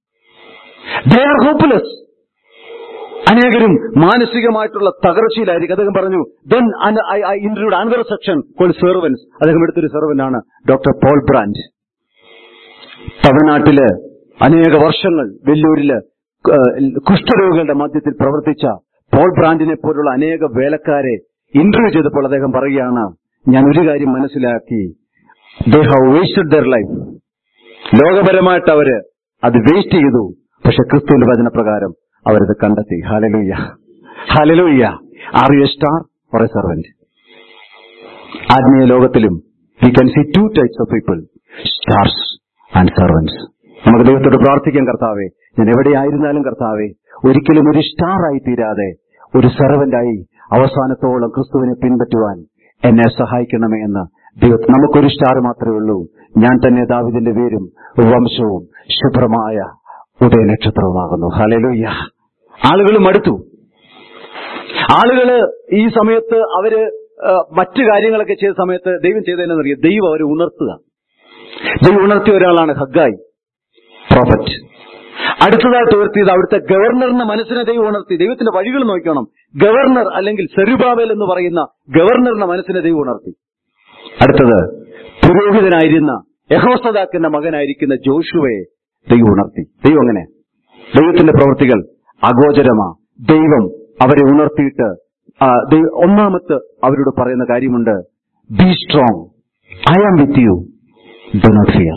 they are hopeless അനേകരും മാനസികമായിട്ടുള്ള തകർച്ചയിലായിരിക്കും അദ്ദേഹം പറഞ്ഞു then I interviewed another section call servants അദ്ദേഹം എടുത്തൊരു സെർവന്റ് ആണ് ഡോക്ടർ പോൾ ബ്രാൻഡ് തമിഴ്നാട്ടില് അനേക വർഷങ്ങൾ വെല്ലൂരില് ഏഹ്, കുഷ്ഠരോഗികളുടെ മധ്യത്തിൽ പ്രവർത്തിച്ച പോൾ ബ്രാൻഡിനെ പോലുള്ള അനേക വേലക്കാരെ ഇന്റർവ്യൂ ചെയ്തപ്പോൾ അദ്ദേഹം പറയുകയാണ് ഞാൻ ഒരു കാര്യം മനസ്സിലാക്കി they have wasted their life ലോകപരമായിട്ട് അവര് അത് വേസ്റ്റ് ചെയ്തു പക്ഷെ ക്രിസ്തുവിന്റെ വചനപ്രകാരം അവരത് കണ്ടെത്തി hallelujah hallelujah are you star or a servant ആത്മീയ ലോകത്തിലും we can see two types of people stars and servants നമുക്ക് ദൈവത്തോട് പ്രാർത്ഥിക്കാൻ കർത്താവേ ഞാൻ എവിടെയായിരുന്നാലും കർത്താവേ ഒരിക്കലും ഒരു സ്റ്റാർ ആയി തീരാതെ ഒരു സെർവന്റായി അവസാനത്തോളം ക്രിസ്തുവിനെ പിൻപറ്റുവാൻ എന്നെ സഹായിക്കണമേ എന്ന് ദൈവം നമുക്കൊരു സ്റ്റാർ മാത്രമേ ഉള്ളൂ ഞാൻ തന്നെ ദാവിദിന്റെ പേരും വംശവും ശുഭ്രമായ ഉദയനക്ഷത്രവുമാകുന്നു ഹലലുയ്യ ആളുകൾ മടുത്തു ആളുകള് ഈ സമയത്ത് അവര് ആ, മറ്റു കാര്യങ്ങളൊക്കെ ചെയ്ത സമയത്ത് ദൈവം ചെയ്തതെന്നറിയാം ദൈവം അവരെ ഉണർത്തുക ദൈവം ഉണർത്തിയ ഒരാളാണ് ഹഗ്ഗായി പ്രോഫറ്റ് അടുത്തതായിട്ട് ഉയർത്തിയത് അവിടുത്തെ ഗവർണറിന്റെ മനസ്സിനെ ദൈവം ഉണർത്തി ദൈവത്തിന്റെ വഴികൾ നോക്കണം ഗവർണർ അല്ലെങ്കിൽ സെരുബാബേൽ എന്ന് പറയുന്ന ഗവർണറിന്റെ മനസ്സിനെ ദൈവം ഉണർത്തി അടുത്തത് പുരോഹിതനായിരുന്ന യഹോസദാക്കിന്റെ മകനായിരിക്കുന്ന ജോഷുവയെ ദൈവം ഉണർത്തി ദൈവം അങ്ങനെ ദൈവത്തിന്റെ പ്രവൃത്തികൾ അഗോചരമാ ദൈവം അവരെ ഉണർത്തിയിട്ട് ആ, ദൈവ- ഒന്നാമത്തെ അവരോട് പറയുന്ന കാര്യമുണ്ട് be strong I am with you do not fear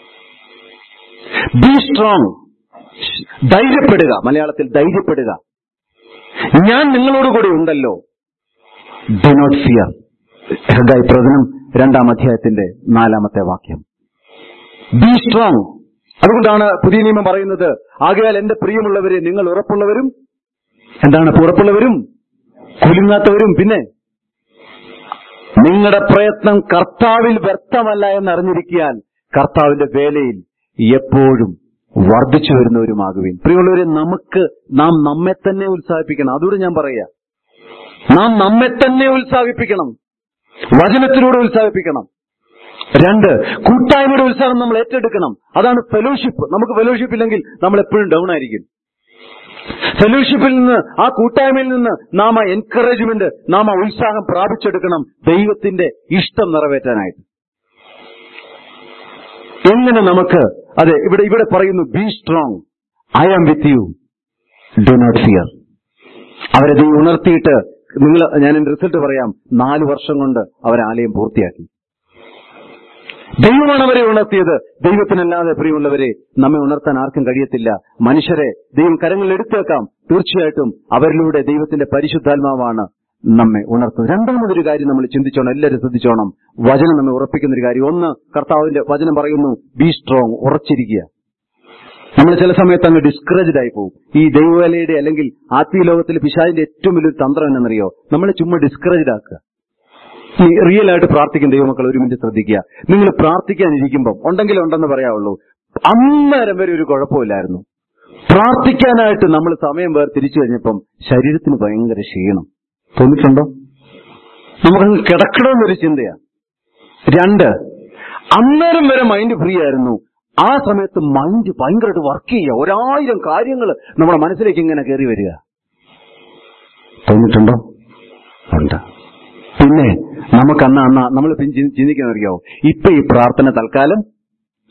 be strong ധൈര്യപ്പെടുക മലയാളത്തിൽ ധൈര്യപ്പെടുക ഞാൻ നിങ്ങളോട് കൂടെ ഉണ്ടല്ലോ ഡു നോട്ട് ഫിയർ ഹഗായി പ്രവചനം രണ്ടാം അധ്യായത്തിന്റെ നാലാമത്തെ വാക്യം ബി സ്ട്രോങ് അതുകൊണ്ടാണ് പുതിയ നിയമം പറയുന്നത് ആകയാൽ എന്റെ പ്രിയമുള്ളവരെ നിങ്ങൾ ഉറപ്പുള്ളവരും എന്താണ് ഉറപ്പുള്ളവരും കുലുങ്ങാത്തവരും പിന്നെ നിങ്ങളുടെ പ്രയത്നം കർത്താവിൽ വ്യർത്ഥമല്ല എന്നറിഞ്ഞിരിക്കാൻ കർത്താവിന്റെ വേലയിൽ എപ്പോഴും വർദ്ധിച്ചു വരുന്നവരുമാകുവിൻ പ്രിയമുള്ളവരെ നമുക്ക് നാം നമ്മെ തന്നെ ഉത്സാഹിപ്പിക്കണം അതുകൂടെ ഞാൻ പറയാ നാം നമ്മെ തന്നെ ഉത്സാഹിപ്പിക്കണം വചനത്തിലൂടെ ഉത്സാഹിപ്പിക്കണം രണ്ട് കൂട്ടായ്മയുടെ ഉത്സാഹം നമ്മൾ ഏറ്റെടുക്കണം അതാണ് ഫെലോഷിപ്പ് നമുക്ക് ഫെലോഷിപ്പ് ഇല്ലെങ്കിൽ നമ്മൾ എപ്പോഴും ഡൗൺ ആയിരിക്കും ഫെലോഷിപ്പിൽ നിന്ന് ആ കൂട്ടായ്മയിൽ നിന്ന് നാം ആ എൻകറേജ്മെന്റ് നാം ആ ഉത്സാഹം പ്രാപിച്ചെടുക്കണം ദൈവത്തിന്റെ ഇഷ്ടം നിറവേറ്റാനായിട്ട് എങ്ങനെ നമുക്ക് അതെ ഇവിടെ ഇവിടെ പറയുന്നു be strong I am with you do not fear അവരെ ദൈവം ഉണർത്തിയിട്ട് നിങ്ങൾ ഞാൻ എന്റെ റിസൾട്ട് പറയാം നാല് വർഷം കൊണ്ട് അവർ ആലയം പൂർത്തിയാക്കി ദൈവമാണ് അവരെ ഉണർത്തിയത് ദൈവത്തിനല്ലാതെ പ്രിയമുള്ളവരെ നമ്മെ ഉണർത്താൻ ആർക്കും കഴിയത്തില്ല മനുഷ്യരെ ദൈവം കരങ്ങളിൽ എടുത്തേക്കാം തീർച്ചയായിട്ടും അവരിലൂടെ ദൈവത്തിന്റെ പരിശുദ്ധാത്മാവാണ് നമ്മെ ഉണർത്തുന്നത് രണ്ടാമതൊരു കാര്യം നമ്മൾ ചിന്തിച്ചോണം എല്ലാവരും ശ്രദ്ധിച്ചോണം വചനം നമ്മെ ഉറപ്പിക്കുന്ന ഒരു കാര്യം ഒന്ന് കർത്താവിന്റെ വചനം പറയുന്നു ബി സ്ട്രോങ് ഉറച്ചിരിക്കുക നമ്മൾ ചില സമയത്ത് അങ്ങ് ഡിസ്കറേജ്ഡ് ആയി പോകും ഈ ദൈവവേലയുടെ അല്ലെങ്കിൽ ആത്മീയ ലോകത്തിൽ പിശാചിന്റെ ഏറ്റവും വലിയൊരു തന്ത്രം എന്നറിയോ നമ്മളെ ചുമ്മാ ഡിസ്കറേജ്ഡ് ആക്കുക ഈ റിയൽ ആയിട്ട് പ്രാർത്ഥിക്കുന്ന ദൈവമക്കൾ ഒരു മിനിറ്റ് ശ്രദ്ധിക്കുക നിങ്ങൾ പ്രാർത്ഥിക്കാനിരിക്കുമ്പോൾ ഉണ്ടെങ്കിൽ ഉണ്ടെന്ന് പറയാവുള്ളൂ അന്നേരം വരെ ഒരു കുഴപ്പമില്ലായിരുന്നു പ്രാർത്ഥിക്കാനായിട്ട് നമ്മൾ സമയം വേർ തിരിച്ചു കഴിഞ്ഞപ്പം ശരീരത്തിന് ഭയങ്കര ക്ഷീണം തോന്നിയിട്ടുണ്ടോ നമുക്കങ്ങ് കിടക്കണമെന്നൊരു ചിന്തയാ രണ്ട് അന്നേരം വരെ മൈൻഡ് ഫ്രീ ആയിരുന്നു ആ സമയത്ത് മൈൻഡ് ഭയങ്കരമായിട്ട് വർക്ക് ചെയ്യുക ഒരായിരം കാര്യങ്ങൾ നമ്മുടെ മനസ്സിലേക്ക് ഇങ്ങനെ കയറി വരിക തോന്നിയിട്ടുണ്ടോ ഉണ്ട് പിന്നെ നമുക്ക് അന്ന് അന്ന് നമ്മൾ ചിന്തിക്കുന്ന അറിയാവോ ഇപ്പൊ ഈ പ്രാർത്ഥന തൽക്കാലം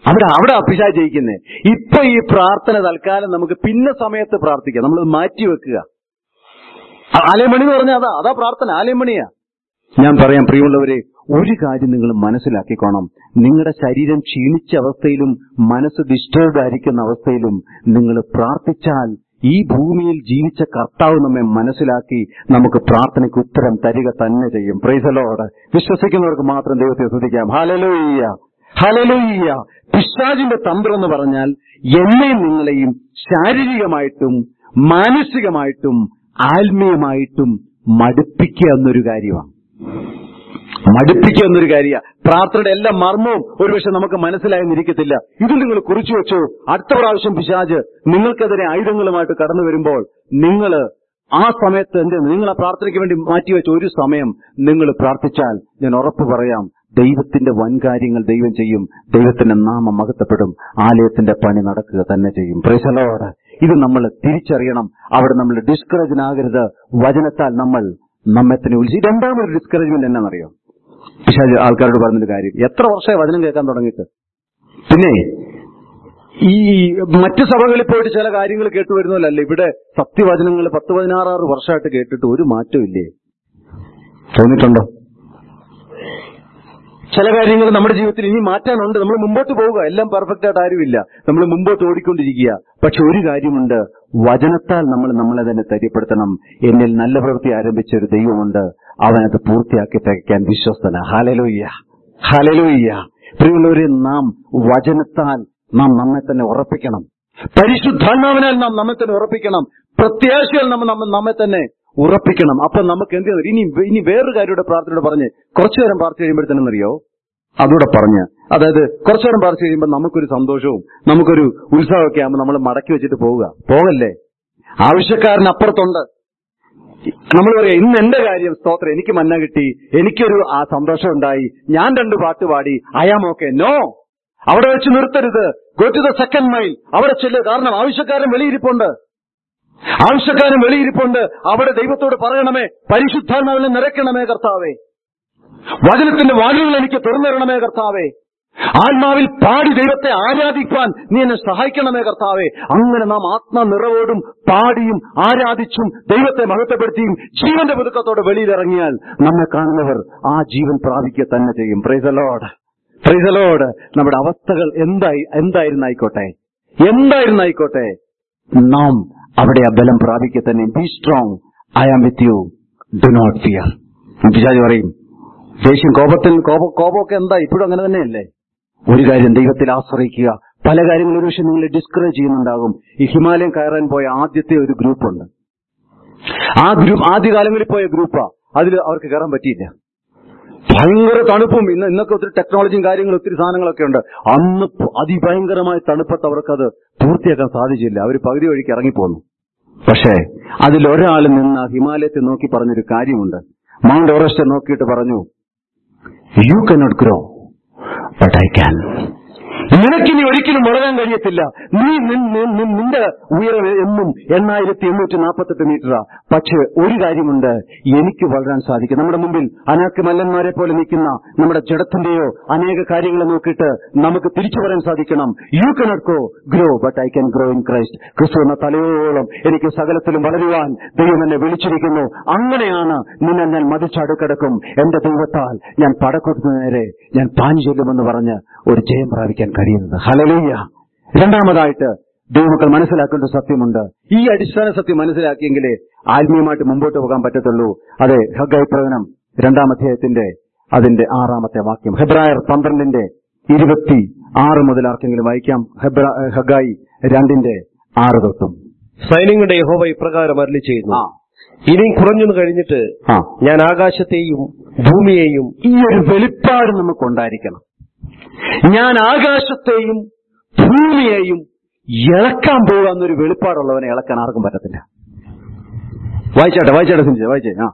അവിടെ അവിടെ അഭിഷാ ജയിക്കുന്നേ ഇപ്പൊ ഈ പ്രാർത്ഥന തൽക്കാലം നമുക്ക് പിന്നെ സമയത്ത് പ്രാർത്ഥിക്കാം നമ്മൾ മാറ്റി വെക്കുക ആ- ആലയമണി എന്ന് പറഞ്ഞാൽ അതാ അതാ പ്രാർത്ഥന ആലയമണിയാ ഞാൻ പറയാം പ്രിയമുള്ളവരെ ഒരു കാര്യം നിങ്ങൾ മനസ്സിലാക്കിക്കോണം നിങ്ങളുടെ ശരീരം ക്ഷീണിച്ച അവസ്ഥയിലും മനസ്സ് ഡിസ്റ്റർബ്ഡ് ആയിരിക്കുന്ന അവസ്ഥയിലും നിങ്ങൾ പ്രാർത്ഥിച്ചാൽ ഈ ഭൂമിയിൽ ജീവിച്ച കർത്താവ് നമ്മെ മനസ്സിലാക്കി നമുക്ക് പ്രാർത്ഥനയ്ക്ക് ഉത്തരം തരിക തന്നെ ചെയ്യും പ്രൈസലോട് വിശ്വസിക്കുന്നവർക്ക് മാത്രം ദൈവത്തെ ശ്രദ്ധിക്കാം ഹലലോയ്യ ഹലലോയ്യ പിശാജിന്റെ തന്ത്രം എന്ന് പറഞ്ഞാൽ എന്നെയും നിങ്ങളെയും ശാരീരികമായിട്ടും മാനസികമായിട്ടും ആത്മീയമായിട്ടും മടുപ്പിക്കുക എന്നൊരു കാര്യമാണ് മടുപ്പിക്കുക എന്നൊരു കാര്യ പ്രാർത്ഥനയുടെ എല്ലാ മർമ്മവും ഒരുപക്ഷെ നമുക്ക് മനസ്സിലായെന്നിരിക്കത്തില്ല ഇത് നിങ്ങൾ കുറിച്ചു വെച്ചു അടുത്ത പ്രാവശ്യം പിശാജ് നിങ്ങൾക്കെതിരെ ആയുധങ്ങളുമായിട്ട് കടന്നു വരുമ്പോൾ നിങ്ങൾ ആ സമയത്ത് എന്ത് നിങ്ങൾ ആ പ്രാർത്ഥനയ്ക്ക് വേണ്ടി മാറ്റിവെച്ച ഒരു സമയം നിങ്ങൾ പ്രാർത്ഥിച്ചാൽ ഞാൻ ഉറപ്പ് പറയാം ദൈവത്തിന്റെ വൻകാര്യങ്ങൾ ദൈവം ചെയ്യും ദൈവത്തിന്റെ നാമം മഹത്വപ്പെടും ആലയത്തിന്റെ പണി നടക്കുക തന്നെ ചെയ്യും പ്രൈസലോട് ഇത് നമ്മൾ തിരിച്ചറിയണം അവിടെ നമ്മൾ ഡിസ്കറേജനാകരുത് വചനത്താൽ നമ്മൾ നമ്മെ തന്നെ ഉത്സി രണ്ടാമതൊരു ഡിസ്കറേജ്മെന്റ് എന്നാണെന്നറിയോ പിശാച് ആൾക്കാരോട് പറഞ്ഞൊരു കാര്യം എത്ര വർഷമായി വചനം കേൾക്കാൻ തുടങ്ങിയിട്ട് പിന്നെ ഈ മറ്റു സഭകളിൽ പോയിട്ട് ചില കാര്യങ്ങൾ കേട്ടു വരുന്നതല്ല ഇവിടെ സത്യവചനങ്ങൾ പത്ത് പതിനാറാറ് വർഷമായിട്ട് കേട്ടിട്ട് ഒരു മാറ്റവും ഇല്ലേ തോന്നിയിട്ടുണ്ടോ ചില കാര്യങ്ങൾ നമ്മുടെ ജീവിതത്തിൽ ഇനി മാറ്റാനുണ്ട് നമ്മൾ മുമ്പോട്ട് പോവുക എല്ലാം പെർഫെക്റ്റ് ആയിട്ട് ആരുമില്ല നമ്മൾ മുമ്പോട്ട് ഓടിക്കൊണ്ടിരിക്കുക പക്ഷെ ഒരു കാര്യമുണ്ട് വചനത്താൽ നമ്മൾ നമ്മളെ തന്നെ ധൈര്യപ്പെടുത്തണം എന്നിൽ നല്ല പ്രവൃത്തി ആരംഭിച്ച ഒരു ദൈവമുണ്ട് അവനത് പൂർത്തിയാക്കി തികയ്ക്കാൻ വിശ്വസ്തന ഹാലലോയ്യ ഹാലലോയ്യ പ്രിയമുള്ളവരെ നാം വചനത്താൽ നാം നമ്മെ തന്നെ ഉറപ്പിക്കണം പരിശുദ്ധാത്മാവിനാൽ നാം നമ്മെ തന്നെ ഉറപ്പിക്കണം പ്രത്യാശയാൽ നമ്മൾ നമ്മ- നമ്മെ തന്നെ ഉറപ്പിക്കണം അപ്പൊ നമുക്ക് എന്ത് ചെയ്യും? ഇനി ഇനി വേറൊരു കാര്യയുടെ പ്രാർത്ഥനയോട് പറഞ്ഞ് കുറച്ചു നേരം പ്രാർത്ഥന കഴിയുമ്പോഴത്തേനെന്നറിയോ അതുകൂടെ പറഞ്ഞ് അതായത് കുറച്ചു നേരം പ്രാർത്ഥന കഴിയുമ്പോൾ നമുക്കൊരു സന്തോഷവും നമുക്കൊരു ഉത്സാഹമൊക്കെ ആകുമ്പോൾ നമ്മൾ മടക്കി വെച്ചിട്ട് പോവുക പോകല്ലേ ആവശ്യക്കാരൻ അപ്പുറത്തുണ്ട് നമ്മൾ പറയാം ഇന്ന് എന്റെ കാര്യം സ്തോത്രം എനിക്ക് മന്ന കിട്ടി എനിക്കൊരു ആ സന്തോഷം ഉണ്ടായി ഞാൻ രണ്ട് പാട്ട് പാടി അയാം ഓക്കെ നോ അവിടെ വെച്ച് നിർത്തരുത് go to the second mile അവിടെ ചെല്ലുക കാരണം ആവശ്യക്കാരൻ വെളിയിരിപ്പുണ്ട് ആവശ്യക്കാരൻ വെളിയിരിപ്പുണ്ട് അവിടെ ദൈവത്തോട് പറയണമേ പരിശുദ്ധാത്മാവിനെ നിറയ്ക്കണമേ കർത്താവേ വചനത്തിന്റെ വാലുകൾ എനിക്ക് തുറന്നിരണമേ കർത്താവേ ആത്മാവിൽ പാടി ദൈവത്തെ ആരാധിക്കാൻ നീ എന്നെ സഹായിക്കണമേ കർത്താവേ അങ്ങനെ നാം ആത്മ നിറവോടും പാടിയും ആരാധിച്ചും ദൈവത്തെ മഹത്വപ്പെടുത്തിയും ജീവന്റെ പുതുക്കത്തോടെ വെളിയിലിറങ്ങിയാൽ നമ്മെ കാണുന്നവർ ആ ജീവൻ പ്രാപിക്കുക തന്നെ ചെയ്യും പ്രൈസലോട് പ്രൈസലോട് നമ്മുടെ അവസ്ഥകൾ എന്തായി എന്തായിരുന്നായിക്കോട്ടെ എന്തായിരുന്നായിക്കോട്ടെ നാം അവിടെ ആ ബലം പ്രാപിക്കുക തന്നെ be strong I am with you do not fear പിശാജ് പറയും ദേഷ്യം കോപത്തിൽ കോപ കോപമൊക്കെ എന്താ ഇപ്പോഴും അങ്ങനെ തന്നെയല്ലേ ഒരു കാര്യം ദൈവത്തിൽ ആശ്രയിക്കുക പല കാര്യങ്ങളും ഒരു പക്ഷെ നിങ്ങളെ ഡിസ്കറേജ് ചെയ്യുന്നുണ്ടാകും ഈ ഹിമാലയം കയറാൻ പോയ ആദ്യത്തെ ഒരു ഗ്രൂപ്പുണ്ട് ആ ഗ്രൂപ്പ് ആദ്യകാലങ്ങളിൽ പോയ ഗ്രൂപ്പാ അതിൽ അവർക്ക് കയറാൻ പറ്റിയില്ല ഭയങ്കര തണുപ്പും ഇന്ന് ഇന്നൊക്കെ ഒത്തിരി ടെക്നോളജിയും കാര്യങ്ങളും ഒത്തിരി സാധനങ്ങളൊക്കെ ഉണ്ട് അന്ന് പ- അതിഭയങ്കരമായ തണുപ്പത്ത് അവർക്കത് പൂർത്തിയാക്കാൻ സാധിച്ചില്ല അവർ പകുതി വഴിക്ക് ഇറങ്ങിപ്പോന്നു പക്ഷേ അതിലൊരാൾ നിന്ന് ആ ഹിമാലയത്തെ നോക്കി പറഞ്ഞൊരു കാര്യമുണ്ട് മൗണ്ട് എവറസ്റ്റ് നോക്കിയിട്ട് പറഞ്ഞു you cannot grow but I can നിനക്കിനി ഒരിക്കലും വളരാൻ കഴിയത്തില്ല നീ നിൻ- നിൻ- നിൻ- നിന്റെ ഉയരം എന്നും എണ്ണായിരത്തി എണ്ണൂറ്റി നാൽപ്പത്തെട്ട് മീറ്ററാ പക്ഷെ ഒരു കാര്യമുണ്ട് എനിക്ക് വളരാൻ സാധിക്കും നമ്മുടെ മുമ്പിൽ അനാക്ക് മല്ലന്മാരെ പോലെ നിൽക്കുന്ന നമ്മുടെ ജഡത്തിന്റെയോ അനേക കാര്യങ്ങളെ നോക്കിയിട്ട് നമുക്ക് തിരിച്ചു പറയാൻ സാധിക്കണം you cannot go grow but I can grow in Christ ക്രിസ്തു എന്ന തലയോളം എനിക്ക് സകലത്തിലും വളരുവാൻ ദൈവം എന്നെ വിളിച്ചിരിക്കുന്നു അങ്ങനെയാണ് നിന്നെ ഞാൻ മതിച്ചടുക്കടക്കും എന്റെ ദൈവത്താൽ ഞാൻ പടക്കൊടുക്കുന്ന നേരെ ഞാൻ പാഞ്ഞു ചെല്ലുമെന്ന് പറഞ്ഞ് ഒരു ജയം പ്രാപിക്കാൻ കഴിയുന്നത് ഹലലൂയ രണ്ടാമതായിട്ട് ദൈവമക്കൾ മനസ്സിലാക്കേണ്ട ഒരു സത്യമുണ്ട് ഈ അടിസ്ഥാന സത്യം മനസ്സിലാക്കിയെങ്കിലേ ആത്മീയമായിട്ട് മുമ്പോട്ട് പോകാൻ പറ്റത്തുള്ളൂ അതെ ഹഗായി പ്രവചനം രണ്ടാം അധ്യായത്തിന്റെ അതിന്റെ ആറാമത്തെ വാക്യം ഹെബ്രായർ പന്ത്രണ്ടിന്റെ ഇരുപത്തി ആറ് മുതൽ ആർക്കെങ്കിലും വായിക്കാം ഹെബ്ര- ഹഗായി രണ്ടിന്റെ ആറ് തൊട്ടും സൈന്യങ്ങളുടെ യഹോവ ഇപ്രകാരം അരളി ചെയ്യുന്നു ആ ഇനി കുറഞ്ഞു കഴിഞ്ഞിട്ട് ആ ഞാൻ ആകാശത്തെയും ഭൂമിയെയും ഈ ഒരു വെളിപ്പാട് നമുക്കുണ്ടായിരിക്കണം ഞാൻ ആകാശത്തെയും ഭൂമിയെയും ഇളക്കാൻ പോകുക എന്നൊരു വെളിപ്പാടുള്ളവനെ ഇളക്കാൻ ആർക്കും പറ്റത്തില്ല വായിച്ചാട്ടെ വായിച്ചാട്ടെ സിഞ്ചെ വായിച്ചേ ആ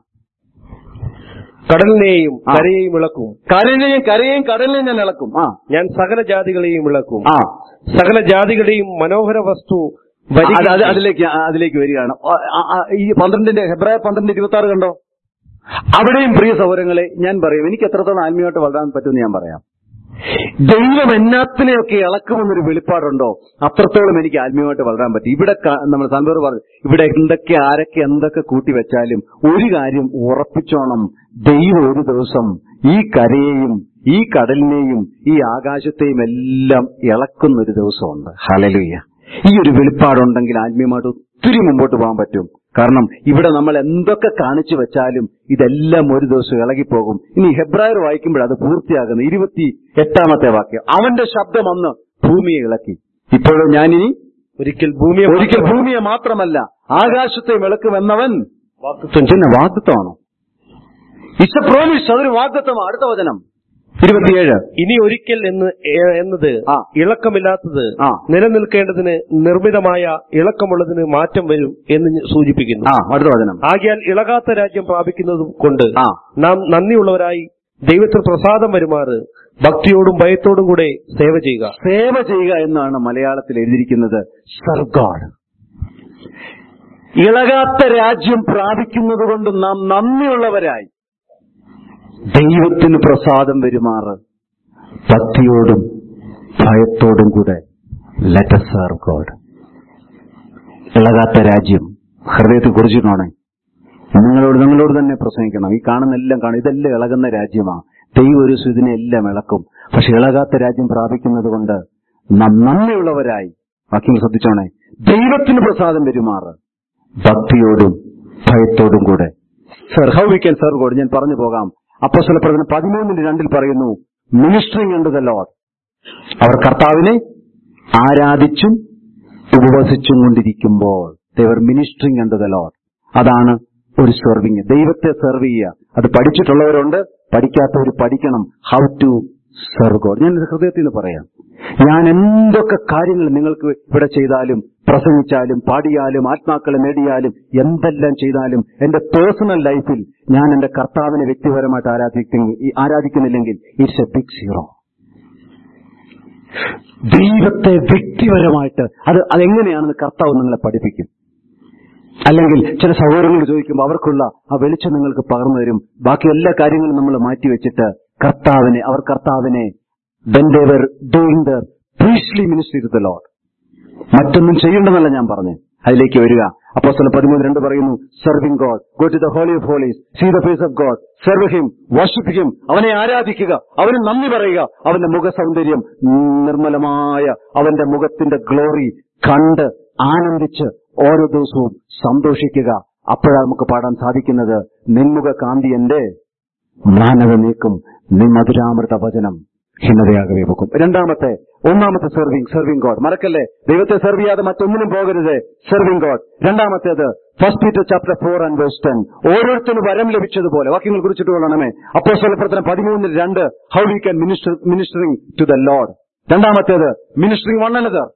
കടലിനെയും ആ. കരയെയും ഇളക്കും കരലിനെയും കരയെയും കടലിനെയും ഞാൻ ഇളക്കും ആ ഞാൻ സകല ജാതികളെയും ഇളക്കും ആ സകല ജാതികളുടെയും മനോഹര വസ്തു അത് അത് വരികയും അതിലേക്ക് ആ, അതിലേക്ക് വരികയാണ് ആ, ആ, ആ, ഈ പന്ത്രണ്ടിന്റെ ഹെബ്രായ പന്ത്രണ്ട് ഇരുപത്തി ആറ് കണ്ടോ അവിടെയും പ്രിയ സൗരങ്ങളെ ഞാൻ പറയും എനിക്ക് എത്രത്തോളം ആത്മീയമായിട്ട് വളരാൻ പറ്റുമെന്ന് ഞാൻ പറയാം ദൈവം എന്നാത്തിനെയൊക്കെ ഇളക്കുമെന്നൊരു വെളിപ്പാടുണ്ടോ അത്രത്തോളം എനിക്ക് ആത്മീയമായിട്ട് വളരാൻ പറ്റും ഇവിടെ ക- നമ്മൾ സൻബർ പറഞ്ഞു ഇവിടെ എന്തൊക്കെ ആരൊക്കെ എന്തൊക്കെ കൂട്ടി വെച്ചാലും ഒരു കാര്യം ഉറപ്പിച്ചോണം ദൈവം ഒരു ദിവസം ഈ കരയെയും ഈ കടലിനെയും ഈ ആകാശത്തെയും എല്ലാം ഇളക്കുന്ന ഒരു ദിവസമുണ്ട് ഹലലുയ്യ ഈ ഒരു വെളിപ്പാടുണ്ടെങ്കിൽ ആത്മീയമായിട്ട് ഒത്തിരി മുമ്പോട്ട് പോകാൻ പറ്റും കാരണം ഇവിടെ നമ്മൾ എന്തൊക്കെ കാണിച്ചു വെച്ചാലും ഇതെല്ലാം ഒരു ദിവസം ഇളകിപ്പോകും ഇനി ഹെബ്രായർ വായിക്കുമ്പോൾ അത് പൂർത്തിയാകുന്നു ഇരുപത്തി എട്ടാമത്തെ വാക്യം അവന്റെ ശബ്ദം അന്ന് ഭൂമിയെ ഇളക്കി ഇപ്പോഴും ഞാനിനി ഒരിക്കൽ ഭൂമിയെ ഒരിക്കൽ ഭൂമിയെ മാത്രമല്ല ആകാശത്തെ ഇളക്കുമെന്നവൻ വാക്തത്വം പിന്നെ വാഗ്ദത്വമാണോ ഇറ്റ്സ് എ പ്രോമിസ് അതൊരു വാഗ്ദത്വമാണ് അടുത്ത വചനം ഇരുപത്തിയേഴ് ഇനി ഒരിക്കൽ എന്ന് ഏ- എന്നത് ആ. ഇളക്കമില്ലാത്തത് ആ. നിലനിൽക്കേണ്ടതിന് നിർമ്മിതമായ ഇളക്കമുള്ളതിന് മാറ്റം വരും എന്ന് സൂചിപ്പിക്കുന്നു ആ അടുത്ത വചനം ആകിയാൽ ഇളകാത്ത രാജ്യം പ്രാപിക്കുന്നത് കൊണ്ട് ആ. നാം നന്ദിയുള്ളവരായി ദൈവത്തിൽ പ്രസാദം വരുമാറ് ഭക്തിയോടും ഭയത്തോടും കൂടെ സേവ ചെയ്യുക സേവ ചെയ്യുക എന്നാണ് മലയാളത്തിൽ എഴുതിയിരിക്കുന്നത് സർഗാഡ് ഇളകാത്ത രാജ്യം പ്രാപിക്കുന്നത് കൊണ്ട് നാം നന്ദിയുള്ളവരായി ദൈവത്തിന് പ്രസാദം വരുമാറ് ഭക്തിയോടും ഭയത്തോടും കൂടെ ലെറ്റ് സർവ് ഗോഡ് ഇളകാത്ത രാജ്യം ഹൃദയത്തിൽ കുറിച്ചിട്ടാണ് നിങ്ങളോട് നിങ്ങളോട് തന്നെ പ്രസംഗിക്കണം ഈ കാണുന്ന എല്ലാം കാണും ഇതെല്ലാം ഇളകുന്ന രാജ്യമാണ് ദൈവം ഒരു ഇതിനെ എല്ലാം ഇളക്കും പക്ഷെ ഇളകാത്ത രാജ്യം പ്രാപിക്കുന്നത് കൊണ്ട് നാം നന്ദിയുള്ളവരായി വാക്യങ്ങൾ ശ്രദ്ധിച്ചോണേ ദൈവത്തിന് പ്രസാദം പെരുമാറ് ഭക്തിയോടും ഭയത്തോടും കൂടെ sir how we can serve God ഞാൻ പറഞ്ഞു പോകാം അപ്പോസ്തല പ്രവചനം പതിമൂന്നിന് രണ്ടിൽ പറയുന്നു മിനിസ്ട്രിങ് അണ്ടു ദ ലോഡ് അവർ കർത്താവിനെ ആരാധിച്ചും ഉപവസിച്ചും കൊണ്ടിരിക്കുമ്പോൾ their ministering unto the Lord അതാണ് ഒരു സെർവിങ് ദൈവത്തെ സെർവ് ചെയ്യുക അത് പഠിച്ചിട്ടുള്ളവരുണ്ട് പഠിക്കാത്തവർ പഠിക്കണം ഹൗ ടു സെർവ് ഗോഡ് ഞാൻ ഇത് ഹൃദയത്തിൽ നിന്ന് പറയാം ഞാൻ എന്തൊക്കെ കാര്യങ്ങൾ നിങ്ങൾക്ക് ഇവിടെ ചെയ്താലും പ്രസംഗിച്ചാലും പാടിയാലും ആത്മാക്കളെ നേടിയാലും എന്തെല്ലാം ചെയ്താലും എന്റെ പേഴ്സണൽ ലൈഫിൽ ഞാൻ എന്റെ കർത്താവിനെ വ്യക്തിപരമായിട്ട് ആരാധിക്കുന്ന ആരാധിക്കുന്നില്ലെങ്കിൽ ഇറ്റ്സ് എ ബിഗ് സീറോ ദൈവത്തെ വ്യക്തിപരമായിട്ട് അത് അതെങ്ങനെയാണെന്ന് കർത്താവ് നിങ്ങളെ പഠിപ്പിക്കും അല്ലെങ്കിൽ ചില സഹോദരങ്ങളോട് ചോദിക്കുമ്പോൾ അവർക്കുള്ള ആ വെളിച്ചം നിങ്ങൾക്ക് പകർന്നു തരും ബാക്കി എല്ലാ കാര്യങ്ങളും നമ്മൾ മാറ്റിവെച്ചിട്ട് കർത്താവിനെ അവർ കർത്താവിനെ when they were doing the priestly ministry to the Lord മറ്റൊന്നും ചെയ്യേണ്ടെന്നല്ല ഞാൻ പറഞ്ഞു അതിലേക്ക് വരിക അപ്പോ സ്ഥലം പതിമൂന്ന് രണ്ട് പറയുന്നു serving God go to the holy of holies see the face of God serve him worship him അവനെ ആരാധിക്കുക അവന് നന്ദി പറയുക അവന്റെ മുഖ സൗന്ദര്യം നിർമ്മലമായ അവന്റെ മുഖത്തിന്റെ ഗ്ലോറി കണ്ട് ആനന്ദിച്ച് ഓരോ ദിവസവും സന്തോഷിക്കുക അപ്പോഴാണ് നമുക്ക് പാടാൻ സാധിക്കുന്നത് നിൻമുഖ കാന്തി എന്റെ മാനവ നീക്കും നിമധുരാമൃത വചനം ഹിമതയാകവേ പോകും രണ്ടാമത്തെ ഒന്നാമത്തെ സെർവിങ് സെർവിങ് ഗോഡ് മറക്കല്ലേ ദൈവത്തെ സെർവ് ചെയ്യാതെ മറ്റൊന്നിനും പോകരുത് സെർവിങ് ഗോഡ് രണ്ടാമത്തേത് first Peter chapter four and verse ten ഓരോരുത്തരും വരം ലഭിച്ചതുപോലെ വാക്യങ്ങൾ കുറിച്ചിട്ട് കൊള്ളണമേ അപ്പോ സ്വലപ്രത്തനം പതിമൂന്നിൽ രണ്ട് how we can minister ministering to the Lord രണ്ടാമത്തേത് മിനിസ്റ്ററിംഗ് വൺ അനദർ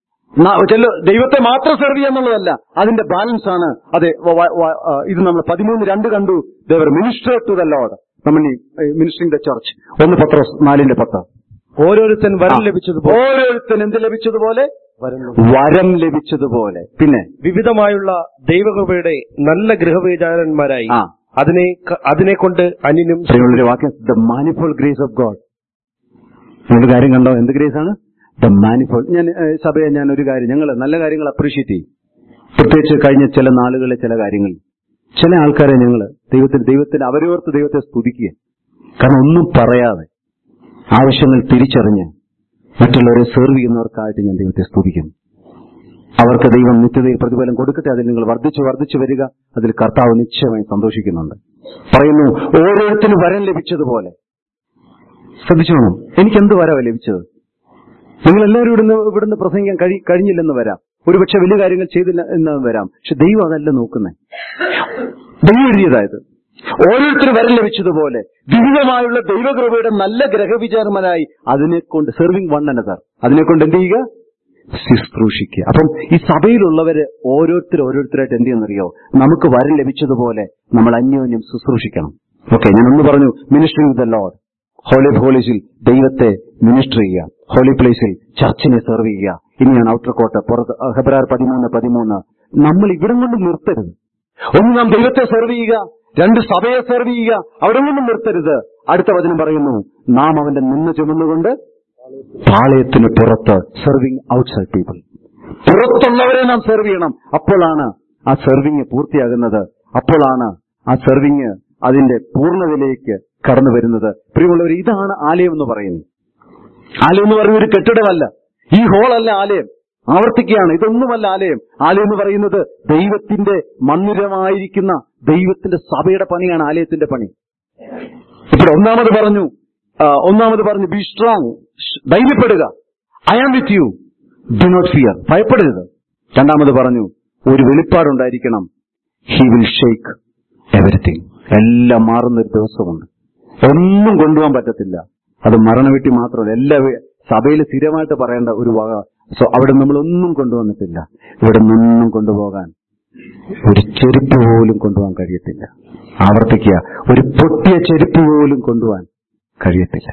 ന- ചെല്ലു ദൈവത്തെ മാത്രം സെർവ് ചെയ്യുക എന്നുള്ളതല്ല അതിന്റെ ബാലൻസ് ആണ് അതെ വ- വ- വ- ആ, ഇത് നമ്മൾ പതിമൂന്ന് രണ്ട് കണ്ടു they were minister to the Lord നമ്മൾ മിനിസ്റ്ററിംഗ് ദ ചർച്ച് ഒന്ന് പത്രോസ് നാലിന്റെ പത്ത് ഓരോരുത്തൻ വരം ആ. ലഭിച്ചതുപോലെ ഓരോരുത്തൻ എന്ത് ലഭിച്ചതുപോലെ വരുന്നു വരം ലഭിച്ചതുപോലെ പിന്നെ വിവിധമായുള്ള ദൈവകൃപയുടെ നല്ല ഗൃഹവിചാരന്മാരായി ആ. അതിനെ ക- അതിനെ കൊണ്ട് അന്യനും പ്രിയമുള്ളൊരു വാക്യം the manifold grace of God നിങ്ങളുടെ കാര്യം കണ്ടോ എന്ത് ഗ്രേസ് ആണ് ദ മാനിഫോൾ ഞാൻ ഏഹ്, സഭയെ ഞാൻ ഒരു കാര്യം ഞങ്ങൾ നല്ല കാര്യങ്ങൾ അപ്രീഷിയേറ്റ് ചെയ്യും പ്രത്യേകിച്ച് കഴിഞ്ഞ ചില നാളുകളിലെ ചില കാര്യങ്ങൾ ചില ആൾക്കാരെ ഞങ്ങൾ ദൈവത്തിന് ദൈവത്തിന് അവരോർത്ത് ദൈവത്തെ സ്തുതിക്കുക കാരണം ഒന്നും പറയാതെ ആവശ്യങ്ങൾ തിരിച്ചറിഞ്ഞ് മറ്റുള്ളവരെ സെർവ് ചെയ്യുന്നവർക്കായിട്ട് ഞാൻ ദൈവത്തെ സ്തുതിക്കുന്നു അവർക്ക് ദൈവം നിത്യതയിൽ പ്രതിഫലം കൊടുക്കട്ടെ അതിൽ നിങ്ങൾ വർദ്ധിച്ചു വർദ്ധിച്ചു വരിക അതിൽ കർത്താവ് നിശ്ചയമായി സന്തോഷിക്കുന്നുണ്ട് പറയുന്നു ഓരോരുത്തരും വരം ലഭിച്ചതുപോലെ ശ്രദ്ധിച്ചോണം എനിക്ക് എന്ത് വരവാ ലഭിച്ചത് നിങ്ങൾ എല്ലാവരും ഇവിടുന്ന് ഇവിടുന്ന് പ്രസംഗിക്കാൻ കഴി കഴിഞ്ഞില്ലെന്ന് വരാം ഒരുപക്ഷെ വലിയ കാര്യങ്ങൾ ചെയ്തില്ല എന്ന് വരാം പക്ഷെ ദൈവം അതല്ല നോക്കുന്നത് ദൈവം എഴുതിയതായത് ഓരോരുത്തരും വരം ലഭിച്ചതുപോലെ വിവിധമായുള്ള ദൈവകൃപയുടെ നല്ല ഗ്രഹവിചാരമനായി അതിനെ കൊണ്ട് സെർവിങ് വൺ അനദർ അതിനെ കൊണ്ട് എന്ത് ചെയ്യുക ശുശ്രൂഷിക്കുക അപ്പം ഈ സഭയിലുള്ളവര് ഓരോരുത്തർ ഓരോരുത്തരായിട്ട് എന്ത് ചെയ്യുന്നറിയോ നമുക്ക് വരം ലഭിച്ചതുപോലെ നമ്മൾ അന്യോന്യം ശുശ്രൂഷിക്കണം ഓക്കെ ഞാൻ ഒന്ന് പറഞ്ഞു ministry with the Lord holy of ഹോളീസിൽ ദൈവത്തെ മിനിസ്റ്റർ ചെയ്യുക ഹോളി പ്ലേസിൽ ചർച്ചിനെ സെർവ് ചെയ്യുക ഇനിയാണ് ഔട്ടർ കോട്ട് പുറത്ത് ഫെബ്രുവരി പതിമൂന്ന് പതിമൂന്ന് നമ്മൾ ഇവിടം കൊണ്ട് നിർത്തരുത് ഒന്ന് നാം ദൈവത്തെ സെർവ് ചെയ്യുക രണ്ട് സഭയെ സെർവ് ചെയ്യുക അവിടെ നിന്നും നിർത്തരുത് അടുത്ത വചനം പറയുന്നു നാം അവന്റെ നിന്ന് ചുമന്നുകൊണ്ട് പാളയത്തിന് പുറത്ത് സെർവിങ് ഔട്ട്സൈഡ് പീപ്പിൾ പുറത്തുള്ളവരെ നാം സെർവ് ചെയ്യണം അപ്പോഴാണ് ആ സെർവിങ് പൂർത്തിയാകുന്നത് അപ്പോഴാണ് ആ സെർവിങ് അതിന്റെ പൂർണ്ണതയിലേക്ക് കടന്നു വരുന്നത് പ്രിയമുള്ളവർ ഇതാണ് ആലയം എന്ന് പറയുന്നത് ആലയം എന്ന് പറയുന്ന ഒരു കെട്ടിടമല്ല ഈ ഹോളല്ല ആലയം ആവർത്തിക്കുകയാണ് ഇതൊന്നുമല്ല ആലയം ആലയം എന്ന് പറയുന്നത് ദൈവത്തിന്റെ മന്ദിരമായിരിക്കുന്ന ദൈവത്തിന്റെ സഭയുടെ പണിയാണ് ആലയത്തിന്റെ പണി ഇപ്പോൾ ഒന്നാമത് പറഞ്ഞു ആ, ഒന്നാമത് പറഞ്ഞു ബി സ്ട്രോങ് ധൈര്യപ്പെടുക I am with you do not fear ഭയപ്പെടരുത് രണ്ടാമത് പറഞ്ഞു ഒരു വെളിപ്പാടുണ്ടായിരിക്കണം ഹി വിൽ ഷേക്ക് എവറിത്തിങ് എല്ലാം മാറുന്ന ഒരു ദിവസമുണ്ട് ഒന്നും കൊണ്ടുപോകാൻ പറ്റത്തില്ല അത് മരണവീട്ടി മാത്രമല്ല എല്ലാ വേ- സഭയിൽ സ്ഥിരമായിട്ട് പറയേണ്ട ഒരു വക സോ അവിടെ നമ്മളൊന്നും കൊണ്ടുവന്നിട്ടില്ല ഇവിടെ നിന്നും കൊണ്ടുപോകാൻ ഒരു ചെരുപ്പ് പോലും കൊണ്ടുപോകാൻ കഴിയത്തില്ല ആവർത്തിക്കുക ഒരു പൊട്ടിയ ചെരുപ്പ് പോലും കൊണ്ടുപോകാൻ കഴിയത്തില്ല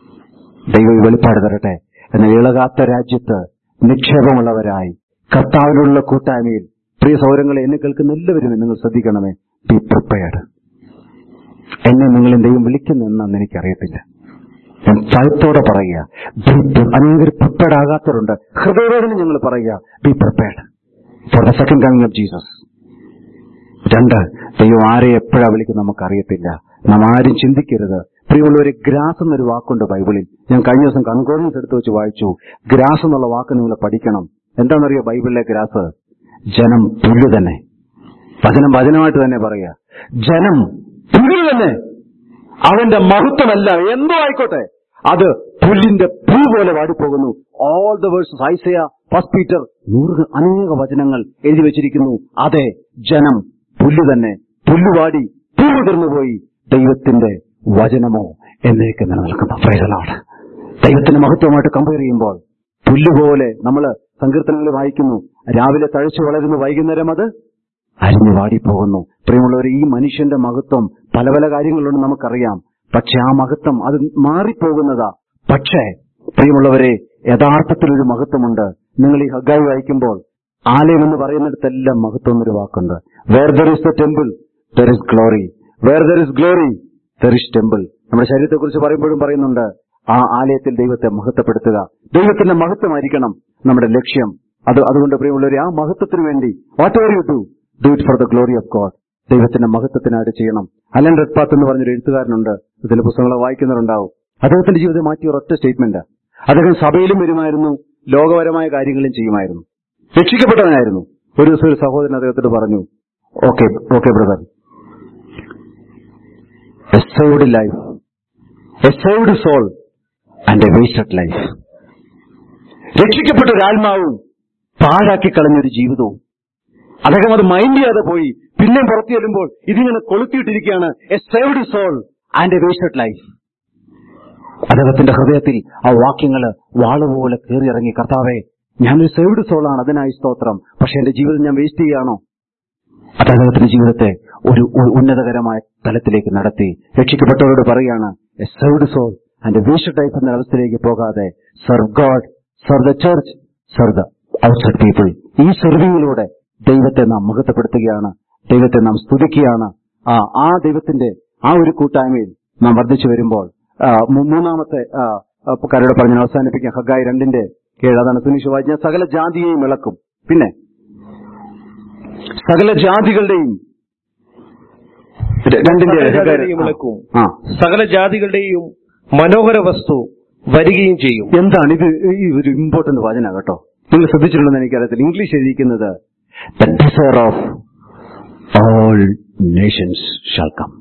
ദൈവം ഈ വെളിപ്പാട് തരട്ടെ എന്നാൽ ഇളകാത്ത രാജ്യത്ത് നിക്ഷേപമുള്ളവരായി കർത്താവിനുള്ള കൂട്ടായ്മയിൽ പ്രിയ സൗരങ്ങളെ എന്നെ കേൾക്കുന്ന എല്ലാവരും നിങ്ങൾ ശ്രദ്ധിക്കണമേ ബി പ്രിപ്പയർഡ് എന്നെ നിങ്ങൾ ദൈവം വിളിക്കുന്നു എന്നാന്ന് എനിക്കറിയത്തില്ല ഞാൻ ഭയത്തോടെ പറയുക ബി അനേകർ പ്രിപ്പയർഡ് ആകാത്തവരുണ്ട് ഹൃദയവേദന ഞങ്ങൾ പറയുക be prepared for the second coming of Jesus രണ്ട് ദൈവം ആരെ എപ്പോഴാ വിളിക്കുന്നത് നമുക്കറിയത്തില്ല നാം ആരും ചിന്തിക്കരുത് പ്രിയമുള്ളവരെ ഗ്രാസ് എന്നൊരു വാക്കുണ്ട് ബൈബിളിൽ ഞാൻ കഴിഞ്ഞ ദിവസം കൺകോർഡൻസ് എടുത്തു വെച്ച് വായിച്ചു ഗ്രാസ് എന്നുള്ള വാക്ക് നിങ്ങൾ പഠിക്കണം എന്താണെന്നറിയോ ബൈബിളിലെ ഗ്രാസ് ജനം പുല്ല് തന്നെ വചനം വചനമായിട്ട് തന്നെ പറയുക ജനം പുല്ല് തന്നെ അവന്റെ മഹത്വമല്ല എന്തോ ആയിക്കോട്ടെ അത് പുല്ലിന്റെ പൂ പോലെ വാടിപ്പോകുന്നു all the verses Isaiah first Peter നൂറ് അനേക വചനങ്ങൾ എഴുതി വെച്ചിരിക്കുന്നു അതെ ജനം പുല്ല് തന്നെ പുല്ലുവാടി പൂർവ്വതിർന്നു പോയി ദൈവത്തിന്റെ വചനമോ എന്നേക്ക് നിലനിൽക്കുന്നു പ്രൈസലാണ് ദൈവത്തിന്റെ മഹത്വമായിട്ട് കമ്പയർ ചെയ്യുമ്പോൾ പുല്ലുപോലെ നമ്മൾ സങ്കീർത്തനങ്ങളിൽ വായിക്കുന്നു രാവിലെ തഴച്ചു വളരുന്നു വൈകുന്നേരം അത് അരിഞ്ഞു വാടിപ്പോകുന്നു പ്രിയമുള്ളവർ ഈ മനുഷ്യന്റെ മഹത്വം പല പല കാര്യങ്ങളുണ്ട് നമുക്കറിയാം പക്ഷെ ആ മഹത്വം അത് മാറിപ്പോകുന്നതാ പക്ഷേ പ്രിയമുള്ളവരെ യഥാർത്ഥത്തിലൊരു മഹത്വമുണ്ട് നിങ്ങൾ ഈ ഹഗായി വായിക്കുമ്പോൾ ആലയം എന്ന് പറയുന്നിടത്തെല്ലാം മഹത്വം എന്നൊരു വാക്കുണ്ട് where there is the temple there is glory where there is glory there is temple നമ്മുടെ ശരീരത്തെക്കുറിച്ച് പറയുമ്പോഴും പറയുന്നുണ്ട് ആ ആലയത്തിൽ ദൈവത്തെ മഹത്വപ്പെടുത്തുക ദൈവത്തിന്റെ മഹത്വമായിരിക്കണം നമ്മുടെ ലക്ഷ്യം അത് അതുകൊണ്ട് പ്രിയമുള്ളവരെ ആ മഹത്വത്തിന് വേണ്ടി whatever you do do it for the glory of God ദൈവത്തിന്റെ മഹത്വത്തിനായിട്ട് ചെയ്യണം അലൻ റെഡ്പാത്ത് എന്ന് പറഞ്ഞൊരു എഴുത്തുകാരനുണ്ട് ഇതിന്റെ പുസ്തകങ്ങൾ വായിക്കുന്നവരുണ്ടാവും അദ്ദേഹത്തിന്റെ ജീവിതം മാറ്റിയ ഒരൊറ്റ സ്റ്റേറ്റ്മെന്റ് അദ്ദേഹം സഭയിലും വരുമായിരുന്നു ലോകപരമായ കാര്യങ്ങളും ചെയ്യുമായിരുന്നു രക്ഷിക്കപ്പെട്ടവനായിരുന്നു ഒരു ദിവസം ഒരു സഹോദരൻ അദ്ദേഹത്തോട് പറഞ്ഞു okay okay brother a saved life a saved soul and a wasted life രക്ഷിക്കപ്പെട്ട ഒരു ആത്മാവും പാഴാക്കി കളഞ്ഞൊരു ജീവിതവും അദ്ദേഹം അത് മൈൻഡ് ചെയ്യാതെ പോയി പിന്നെ പുറത്തു ചെല്ലുമ്പോൾ ഇതിങ്ങനെ കൊളുത്തിയിട്ടിരിക്കുകയാണ് a saved soul and a wasted life അദ്ദേഹത്തിന്റെ ഹൃദയത്തിൽ ആ വാക്യങ്ങള് വാളുപോലെ കയറിയിറങ്ങി കർത്താവെ ഞാനൊരു സേവ്ഡ് സോളാണ് അതിനായി സ്തോത്രം പക്ഷെ എന്റെ ജീവിതം ഞാൻ വേസ്റ്റ് ചെയ്യുകയാണോ അത് അദ്ദേഹത്തിന്റെ ജീവിതത്തെ ഒരു ഉ- ഉന്നതകരമായ തലത്തിലേക്ക് നടത്തി രക്ഷിക്കപ്പെട്ടവരോട് പറയുകയാണ് a saved soul and wasted life എന്ന അവസ്ഥയിലേക്ക് പോകാതെ serve God serve the church serve the outside people ഈ സെർവിങ്ങിലൂടെ ദൈവത്തെ നാം മഹത്വപ്പെടുത്തുകയാണ് ദൈവത്തെ നാം സ്തുതിക്കുകയാണ് ആ ആ ദൈവത്തിന്റെ ആ ഒരു കൂട്ടായ്മയിൽ നാം വർദ്ധിച്ചു വരുമ്പോൾ ആ, മൂ- മൂന്നാമത്തെ ആ, ആ, കാരോട് പറഞ്ഞ് ഞാൻ അവസാനിപ്പിക്കാം ഹഗായി രണ്ടിന്റെ ഏഴ് അതാണ് സുനീഷ് വായിച്ച സകല ജാതിയെയും ഇളക്കും പിന്നെ സകല ജാതികളുടെയും ര- രണ്ടിന്റെ സകല ഹഗായി- ജാതികളെയും ഇളക്കും. ആ സകല ജാതികളുടെയും മനോഹര വസ്തു വരികയും ചെയ്യും എന്താണ് ഇത് ഈ ഒരു ഇമ്പോർട്ടന്റ് വചന കേട്ടോ നിങ്ങൾ ശ്രദ്ധിച്ചിട്ടുണ്ടെന്ന് എനിക്കറിയത്തില്ല ഇംഗ്ലീഷ് എഴുതിയിരിക്കുന്നത് the desire of all nations shall come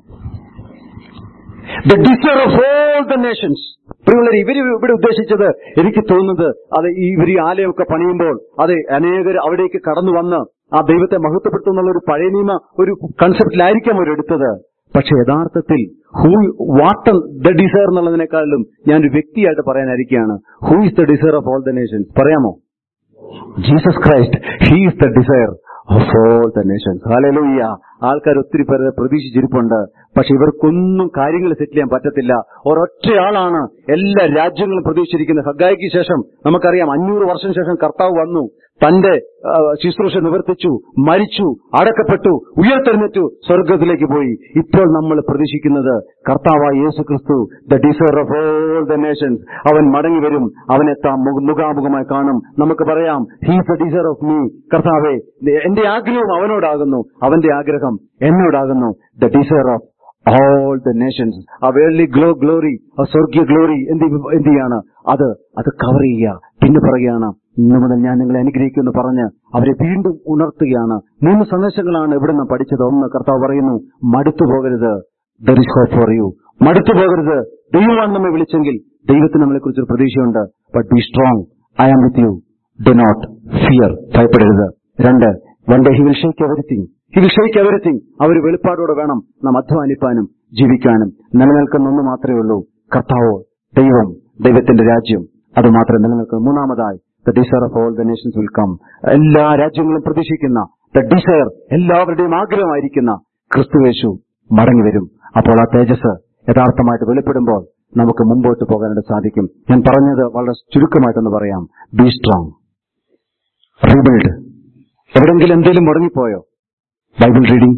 the desire of all the nations പ്രിയമുള്ളവർ ഇവർ ഇവിടെ ഉദ്ദേശിച്ചത് എനിക്ക് തോന്നുന്നത് അത് ഈ ഇവർ ഈ ആലയമൊക്കെ പണിയുമ്പോൾ അത് അനേകർ അവിടേക്ക് കടന്നു വന്ന് ആ ദൈവത്തെ മഹത്വപ്പെടുത്തുന്നുള്ള ഒരു പഴയ നിയമ ഒരു കൺസെപ്റ്റിലായിരിക്കാം അവർ എടുത്തത് പക്ഷെ യഥാർത്ഥത്തിൽ ഹൂ വാട്ട് ദ ഡിസയർ എന്നുള്ളതിനേക്കാളും ഞാനൊരു വ്യക്തിയായിട്ട് പറയാനായിരിക്കുകയാണ് who is the desire of all the nations പറയാമോ Jesus Christ he is the desire of all the nations hallelujah ആൾക്കാർ ഒത്തിരി പേരെ പ്രതീക്ഷിച്ചിരിപ്പുണ്ട് പക്ഷെ ഇവർക്കൊന്നും കാര്യങ്ങൾ സെറ്റിൽ ചെയ്യാൻ പറ്റത്തില്ല ഒരൊറ്റയാളാണ് എല്ലാ രാജ്യങ്ങളും പ്രതീക്ഷിച്ചിരിക്കുന്നത് ഹഗായിക്ക് ശേഷം നമുക്കറിയാം അഞ്ഞൂറ് വർഷം ശേഷം കർത്താവ് വന്നു തന്റെ ആ, ശുശ്രൂഷ നിവർത്തിച്ചു മരിച്ചു അടക്കപ്പെട്ടു ഉയർത്തെഴുന്നേറ്റു സ്വർഗത്തിലേക്ക് പോയി ഇപ്പോൾ നമ്മൾ പ്രതീക്ഷിക്കുന്നത് കർത്താവായ യേശു ക്രിസ്തു the desire of all the nations അവൻ മടങ്ങി വരും അവനെ താം മുഖ- മുഖാമുഖമായി കാണും നമുക്ക് പറയാം he's the desire of me കർത്താവെ എന്റെ ആഗ്രഹം അവനോടാകുന്നു അവന്റെ ആഗ്രഹം എന്നോടാകുന്നു the desire of all the nations ആ വേൾഡ്ലി ഗ്ലോ ഗ്ലോറി ആ സ്വർഗീയ ഗ്ലോറി എന്ത് എന്ത് ചെയ്യാണ് അത് അത് കവർ ചെയ്യുക പിന്നെ പറയുകയാണ് ഇന്നു മുതൽ ഞാൻ നിങ്ങളെ അനുഗ്രഹിക്കുമെന്ന് പറഞ്ഞ് അവരെ വീണ്ടും ഉണർത്തുകയാണ് മൂന്ന് സന്ദേശങ്ങളാണ് ഇവിടെ നിന്ന് പഠിച്ചത് ഒന്ന് കർത്താവ് പറയുന്നു മടുത്തു പോകരുത് there is hope for you മടുത്തു പോകരുത് ദൈവമാണ് നമ്മെ വിളിച്ചെങ്കിൽ ദൈവത്തിന് നമ്മളെ കുറിച്ച് പ്രതീക്ഷയുണ്ട് but be strong I am with you do not fear ഭയപ്പെടരുത് രണ്ട് one day he will shake everything he will shake everything ആ ഒരു വെളിപ്പാടോടെ വേണം നാം അധ്വാനിപ്പാനും ജീവിക്കാനും നിലനിൽക്കുന്ന ഒന്ന് മാത്രമേ ഉള്ളൂ കർത്താവ് ദൈവം ദൈവത്തിന്റെ രാജ്യം അത് മാത്രമേ നിലനിൽക്കുന്നു മൂന്നാമതായി the desire of all the nations will come എല്ലാ രാജ്യങ്ങളും പ്രതീക്ഷിക്കുന്ന ദ ഡിസയർ എല്ലാവരുടെയും ആഗ്രഹമായിരിക്കുന്ന ക്രിസ്തുവേശു മടങ്ങി വരും അപ്പോൾ ആ തേജസ് യഥാർത്ഥമായിട്ട് വെളിപ്പെടുമ്പോൾ നമുക്ക് മുമ്പോട്ട് പോകാനായിട്ട് സാധിക്കും ഞാൻ പറഞ്ഞത് വളരെ ചുരുക്കമായിട്ടൊന്ന് പറയാം ബി സ്ട്രോങ് റീബിൽഡ് എവിടെങ്കിലും എന്തെങ്കിലും മുടങ്ങിപ്പോയോ Bible reading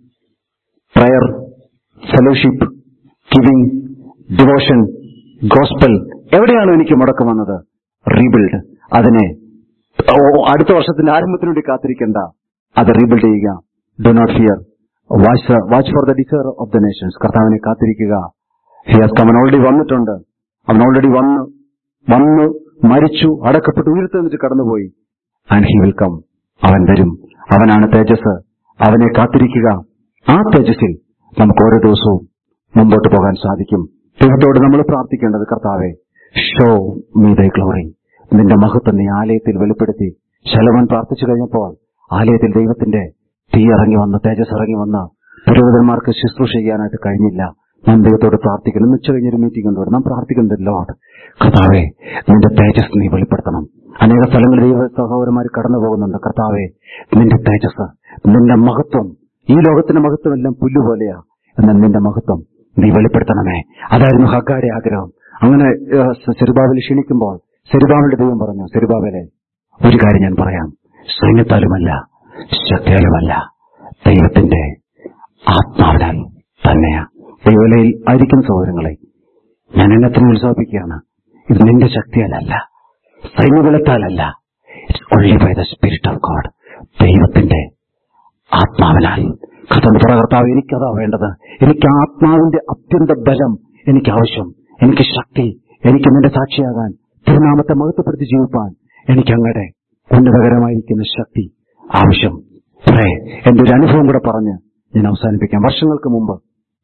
prayer fellowship giving devotion gospel എവിടെയാണോ എനിക്ക് മുടക്കം വന്നത് റീബിൽഡ് അതിനെ ഓ, അടുത്ത വർഷത്തിന്റെ ആരംഭത്തിന് വേണ്ടി കാത്തിരിക്കേണ്ട അത് റീബിൽഡ് ചെയ്യുക do not fear watch watch for the desire of the nations കർത്താവിനെ കാത്തിരിക്കുക ഹി ഹാസ് കമൻ ഓൾറെഡി വന്നിട്ടുണ്ട് അവൻ ഓൾറെഡി വന്നു വന്നു മരിച്ചു അടക്കപ്പെട്ട് ഉയർത്തെന്നിട്ട് കടന്നുപോയി ആൻഡ് ഹി വിൽ കം അവൻ വരും അവനാണ് തേജസ് അവനെ കാത്തിരിക്കുക ആ തേജസ്സിൽ നമുക്ക് ഓരോ ദിവസവും മുമ്പോട്ട് പോകാൻ സാധിക്കും ദൈവത്തോട് നമ്മൾ പ്രാർത്ഥിക്കേണ്ടത് കർത്താവെ ഷോ മീ ദൈ ഗ്ലോറി നിന്റെ മഹത്വം നീ ആലയത്തിൽ വെളിപ്പെടുത്തി ശലവൻ പ്രാർത്ഥിച്ചു കഴിഞ്ഞപ്പോൾ ആലയത്തിൽ ദൈവത്തിന്റെ തീ ഇറങ്ങി വന്ന് തേജസ് ഇറങ്ങി വന്ന് പുരോഹിതന്മാർക്ക് ശുശ്രൂഷ ചെയ്യാനായിട്ട് കഴിഞ്ഞില്ല നാം ദൈവത്തോട് പ്രാർത്ഥിക്കണം ഇന്ന് ഉച്ച കഴിഞ്ഞൊരു മീറ്റിംഗ് കൊണ്ടുവരും നാം പ്രാർത്ഥിക്കുന്നത് ലോഡ് കർത്താവെ നിന്റെ തേജസ് നീ വെളിപ്പെടുത്തണം അനേക സ്ഥലങ്ങളിൽ ദൈവ സഹോദരന്മാർ കടന്നു പോകുന്നുണ്ട് കർത്താവെ നിന്റെ തേജസ് നിന്റെ മഹത്വം ഈ ലോകത്തിന്റെ മഹത്വം എല്ലാം പുല്ലുപോലെയാ എന്നാൽ നിന്റെ മഹത്വം നീ വെളിപ്പെടുത്തണമേ അതായിരുന്നു ഹഗാരെ ആഗ്രഹം അങ്ങനെ ചെറുബാവിൽ ക്ഷണിക്കുമ്പോൾ ചെറുബാവിന്റെ ദൈവം പറഞ്ഞു ചെറുബാവിലെ ഒരു കാര്യം ഞാൻ പറയാം സൈന്യത്താലുമല്ല ശക്തിയാലുമല്ല ദൈവത്തിന്റെ ആത്മാവിനാൽ തന്നെയാ ദൈവലയിൽ ആയിരിക്കുന്ന സഹോദരങ്ങളെ ഞാൻ എന്നത്തിന് ഉത്സാഹിപ്പിക്കുകയാണ് ഇത് നിന്റെ ശക്തിയാലല്ല സൈന്യബലത്താലല്ല it's only by the spirit of God ദൈവത്തിന്റെ ആത്മാവിനാൽ കഥം കർത്താവ് എനിക്കതാ വേണ്ടത് എനിക്ക് ആത്മാവിന്റെ അത്യന്ത ബലം എനിക്ക് ആവശ്യം എനിക്ക് ശക്തി എനിക്ക് നിന്റെ സാക്ഷിയാകാൻ തിരുനാമത്തെ മഹത്വപ്പെടുത്തി ജീവിപ്പാൻ എനിക്ക് അങ്ങടെ ഉന്നതകരമായിരിക്കുന്ന ശക്തി ആവശ്യം പ്രേ എന്റെ ഒരു അനുഭവം കൂടെ പറഞ്ഞ് ഞാൻ അവസാനിപ്പിക്കാം വർഷങ്ങൾക്ക് മുമ്പ്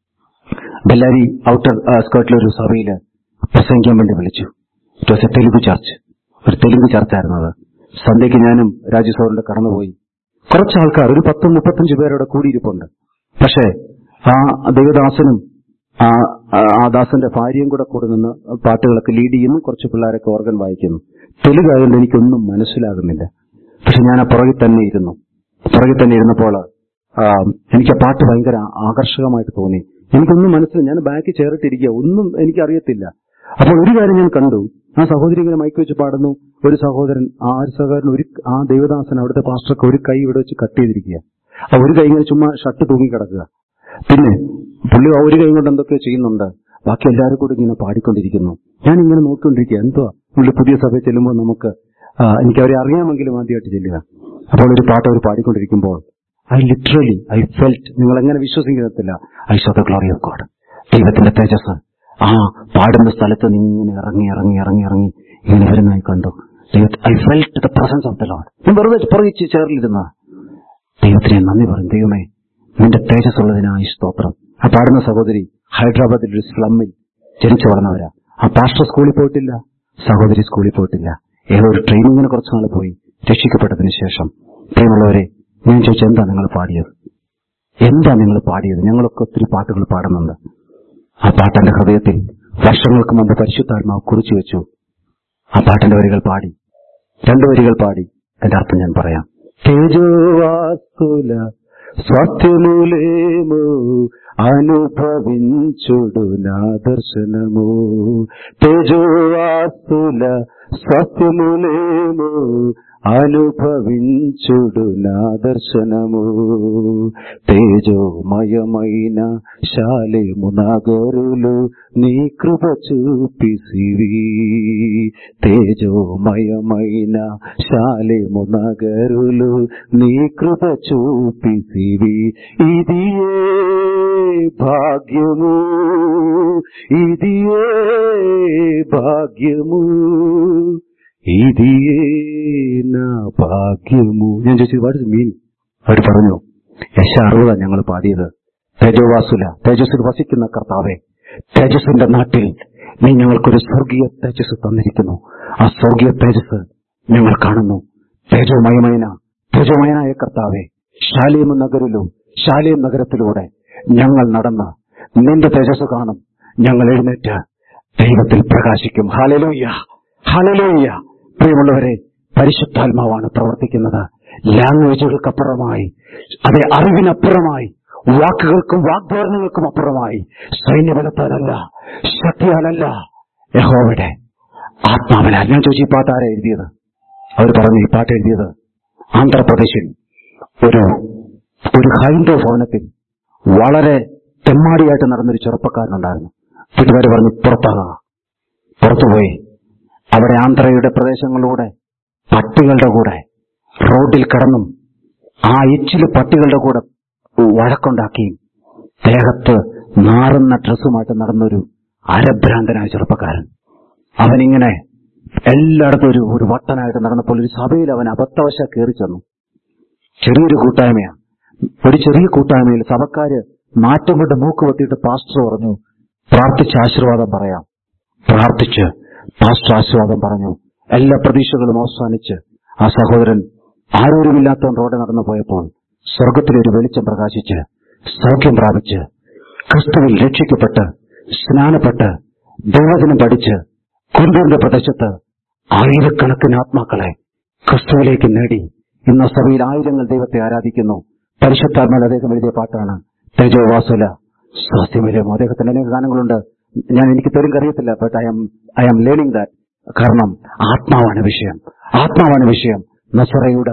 ബെല്ലാരി ഔട്ടർ സ്കേർട്ടിലെ ഒരു സഭയിൽ പ്രസംഗിക്കാൻ വേണ്ടി വിളിച്ചു it was a Telugu church ഒരു തെലുങ്ക് ചർച്ചായിരുന്നു അത് സന്ധ്യയ്ക്ക് ഞാനും രാജസൗറിന്റെ കടന്നുപോയി കുറച്ച് ആൾക്കാർ ഒരു പത്ത് മുപ്പത്തഞ്ച് പേരവിടെ കൂടിയിരിപ്പുണ്ട് പക്ഷേ ആ ദൈവദാസനും ആ ആ- ആ ദാസന്റെ ഭാര്യയും കൂടെ കൂടെ നിന്ന് പാട്ടുകളൊക്കെ ലീഡ് ചെയ്യുന്നു കുറച്ച് പിള്ളേരൊക്കെ ഓർഗൻ വായിക്കുന്നു തെലുങ്കായതുകൊണ്ട് എനിക്കൊന്നും മനസ്സിലാകുന്നില്ല പക്ഷെ ഞാൻ ആ പുറകിൽ തന്നെ ഇരുന്നു പുറകിൽ തന്നെ ഇരുന്നപ്പോൾ ആ, എനിക്ക് ആ പാട്ട് ഭയങ്കര ആകർഷകമായിട്ട് തോന്നി എനിക്കൊന്നും മനസ്സിലായി ഞാൻ ബാക്കിൽ ചേർത്തിരിക്കുക ഒന്നും എനിക്കറിയത്തില്ല അപ്പോൾ ഒരു കാര്യം ഞാൻ കണ്ടു ആ സഹോദരി ഇങ്ങനെ മൈക്ക് വെച്ച് പാടുന്നു ഒരു സഹോദരൻ ആ ഒരു സഹോദരൻ ഒരു ആ ദേവദാസൻ അവിടുത്തെ പാസ്റ്റർക്ക് ഒരു കൈ ഇവിടെ വെച്ച് കട്ട് ചെയ്തിരിക്കുക ആ ഒരു കൈ ഇങ്ങനെ ചുമ്മാ ഷർട്ട് തൂങ്ങി കിടക്കുക പിന്നെ പുള്ളി ആ ഒരു കൈ കൊണ്ട് എന്തൊക്കെയോ ചെയ്യുന്നുണ്ട് ബാക്കി എല്ലാവരും കൂടി ഇങ്ങനെ പാടിക്കൊണ്ടിരിക്കുന്നു ഞാൻ ഇങ്ങനെ നോക്കിക്കൊണ്ടിരിക്കുക എന്തുവാ പുള്ളി പുതിയ സഭയിൽ ചെല്ലുമ്പോൾ നമുക്ക് ആ, എനിക്ക് അവരെ അറിയാമെങ്കിലും ആദ്യമായിട്ട് ചെല്ലുക അപ്പോൾ ഒരു പാട്ട് അവർ പാടിക്കൊണ്ടിരിക്കുമ്പോൾ ഐ ലിറ്ററലി ഐ ഫെൽറ്റ് നിങ്ങൾ എങ്ങനെ വിശ്വസിക്കത്തില്ല I show the glory of God ദൈവത്തിന്റെ തേജസ് ആ പാടുന്ന സ്ഥലത്ത് നീ ഇങ്ങനെ ഇറങ്ങി ഇറങ്ങി ഇറങ്ങി ഇറങ്ങി ഇങ്ങനെ വരുന്നതായി കണ്ടു I felt the presence of the Lord ഞാൻ വെറുതെ പുറകിച്ച് ചേർന്നിരുന്ന ദൈവത്തിന് നന്ദി പറയും ദൈവമേ നിന്റെ തേജസ് ഉള്ളതിനായി സ്തോത്രം ആ പാടുന്ന സഹോദരി ഹൈദരാബാദിൽ ഒരു സ്ലമ്മിൽ ജനിച്ചു വളർന്നവരാ ആ പാസ്റ്റർ സ്കൂളിൽ പോയിട്ടില്ല സഹോദരി സ്കൂളിൽ പോയിട്ടില്ല ഏതോ ഒരു ട്രെയിനിങ്ങിന് കുറച്ചു നാൾ പോയി രക്ഷിക്കപ്പെട്ടതിന് ശേഷം പ്രിയമുള്ളവരെ ഞാൻ ചോദിച്ചു എന്താ നിങ്ങൾ പാടിയത് എന്താ നിങ്ങൾ പാടിയത് ഞങ്ങളൊക്കെ ഒത്തിരി പാട്ടുകൾ പാടുന്നുണ്ട് ആ പാട്ടെന്റെ ഹൃദയത്തിൽ വർഷങ്ങൾക്ക് മുമ്പ് പരിശുദ്ധാത്മാവ് കുറിച്ചു വെച്ചു ആ പാട്ടിന്റെ വരികൾ പാടി രണ്ടു വരികൾ പാടി എന്റെ അർത്ഥം ഞാൻ പറയാം తేజోవాస్తుల స్వాస్థ్యములేము అనుభవించుడు నా దర్శనము తేజోవాస్తుల స్వస్థ్యములేమో అనుభవించుడు నా దర్శనము తేజోమయమైన శాలేము నగరులు నీ కృప చూపిసివి తేజోమయమైన శాలేము నగరులు నీ కృప చూపిసివి ఇది ఏ భాగ్యము ఇది ఏ భాగ్యము ఇది ఏ నా ഭാഗ്യമോ ഞാൻ ചോദിച്ചത് വാട്ട് ഇസ് മീൻ അവർ പറഞ്ഞു യശ അറുപതാ ഞങ്ങൾ പാടിയത് തേജോവാസുല തേജസ്സിൽ വസിക്കുന്ന കർത്താവെ തേജസ്സിന്റെ നാട്ടിൽ നീ ഞങ്ങൾക്കൊരു സ്വർഗീയ തേജസ് തന്നിരിക്കുന്നു ആ സ്വർഗീയ തേജസ് ഞങ്ങൾ കാണുന്നു തേജോമയമൈന തേജോമയനായ കർത്താവെ ശാലേം നഗരിലും ശാലേം നഗരത്തിലൂടെ ഞങ്ങൾ നടന്ന് നിന്റെ തേജസ് കാണും ഞങ്ങൾ എഴുന്നേറ്റ് ദൈവത്തിൽ പ്രകാശിക്കും ഹാലലോയ്യ ഹാലലോയ്യ പ്രിയമുള്ളവരെ പരിശുദ്ധാത്മാവാണ് പ്രവർത്തിക്കുന്നത് ലാംഗ്വേജുകൾക്കപ്പുറമായി അതെ അറിവിനപ്പുറമായി വാക്കുകൾക്കും വാഗ്ദാനങ്ങൾക്കും അപ്പുറമായി സൈന്യബലത്താലല്ല ശക്തിയാലല്ല യഹോവയുടെ ആത്മാവിനാൽ ഞാൻ ചോദിച്ചു ഈ പാട്ട് ആരാ എഴുതിയത് അവർ പറഞ്ഞു ഈ പാട്ട് എഴുതിയത് ആന്ധ്രാപ്രദേശിൽ ഒരു ഒരു ഹൈന്ദവ ഭവനത്തിൽ വളരെ തെമ്മാടിയായിട്ട് നടന്നൊരു ചെറുപ്പക്കാരനുണ്ടായിരുന്നു വീട്ടുകാർ പറഞ്ഞു പുറത്താകുക പുറത്തുപോയി അവിടെ ആന്ധ്രയുടെ പ്രദേശങ്ങളിലൂടെ പട്ടികളുടെ കൂടെ റോഡിൽ കടന്നും ആ എച്ചില് പട്ടികളുടെ കൂടെ വഴക്കുണ്ടാക്കിയും ദേഹത്ത് നാറുന്ന ഡ്രസ്സുമായിട്ട് നടന്നൊരു അരഭ്രാന്തനായ ചെറുപ്പക്കാരൻ അവനിങ്ങനെ എല്ലായിടത്തും ഒരു ഒരു വട്ടനായിട്ട് നടന്നപ്പോൾ ഒരു സഭയിൽ അവൻ അബദ്ധവശ കയറി ചെന്നു ചെറിയൊരു കൂട്ടായ്മയാ ഒരു ചെറിയ കൂട്ടായ്മയിൽ സഭക്കാര് നാറ്റം കൊണ്ട് മൂക്ക് വെട്ടിയിട്ട് പാസ്റ്റർ പറഞ്ഞു പ്രാർത്ഥിച്ച് ആശീർവാദം പറയാം പ്രാർത്ഥിച്ച് പാസ്റ്റർ ആശീർവാദം പറഞ്ഞു എല്ലാ പ്രതീക്ഷകളും അവസാനിച്ച് ആ സഹോദരൻ ആരോരുമില്ലാത്തവൻ റോഡ് നടന്നു പോയപ്പോൾ സ്വർഗത്തിലൊരു വെളിച്ചം പ്രകാശിച്ച് സൗഖ്യം പ്രാപിച്ച് ക്രിസ്തുവിൽ രക്ഷിക്കപ്പെട്ട് സ്നാനപ്പെട്ട് ദൈവദിനം പഠിച്ച് കുണ്ടൂരിന്റെ പ്രദേശത്ത് ആയിരക്കണക്കിന് ആത്മാക്കളെ ക്രിസ്തുവിലേക്ക് നേടി ഇന്ന് സഭയിൽ ആയിരങ്ങൾ ദൈവത്തെ ആരാധിക്കുന്നു പരിശുദ്ധാത്മാൽ അദ്ദേഹം എഴുതിയ പാട്ടാണ് തേജോവാസുല സ്വാസ്ഥ്യമേലമോ അദ്ദേഹത്തിന്റെ അനേക ഗാനങ്ങളുണ്ട് ഞാൻ എനിക്ക് തെരും അറിയത്തില്ല but I am I am learning that കാരണം ആത്മാവാണ് വിഷയം ആത്മാവാണ് വിഷയം നസറയുടെ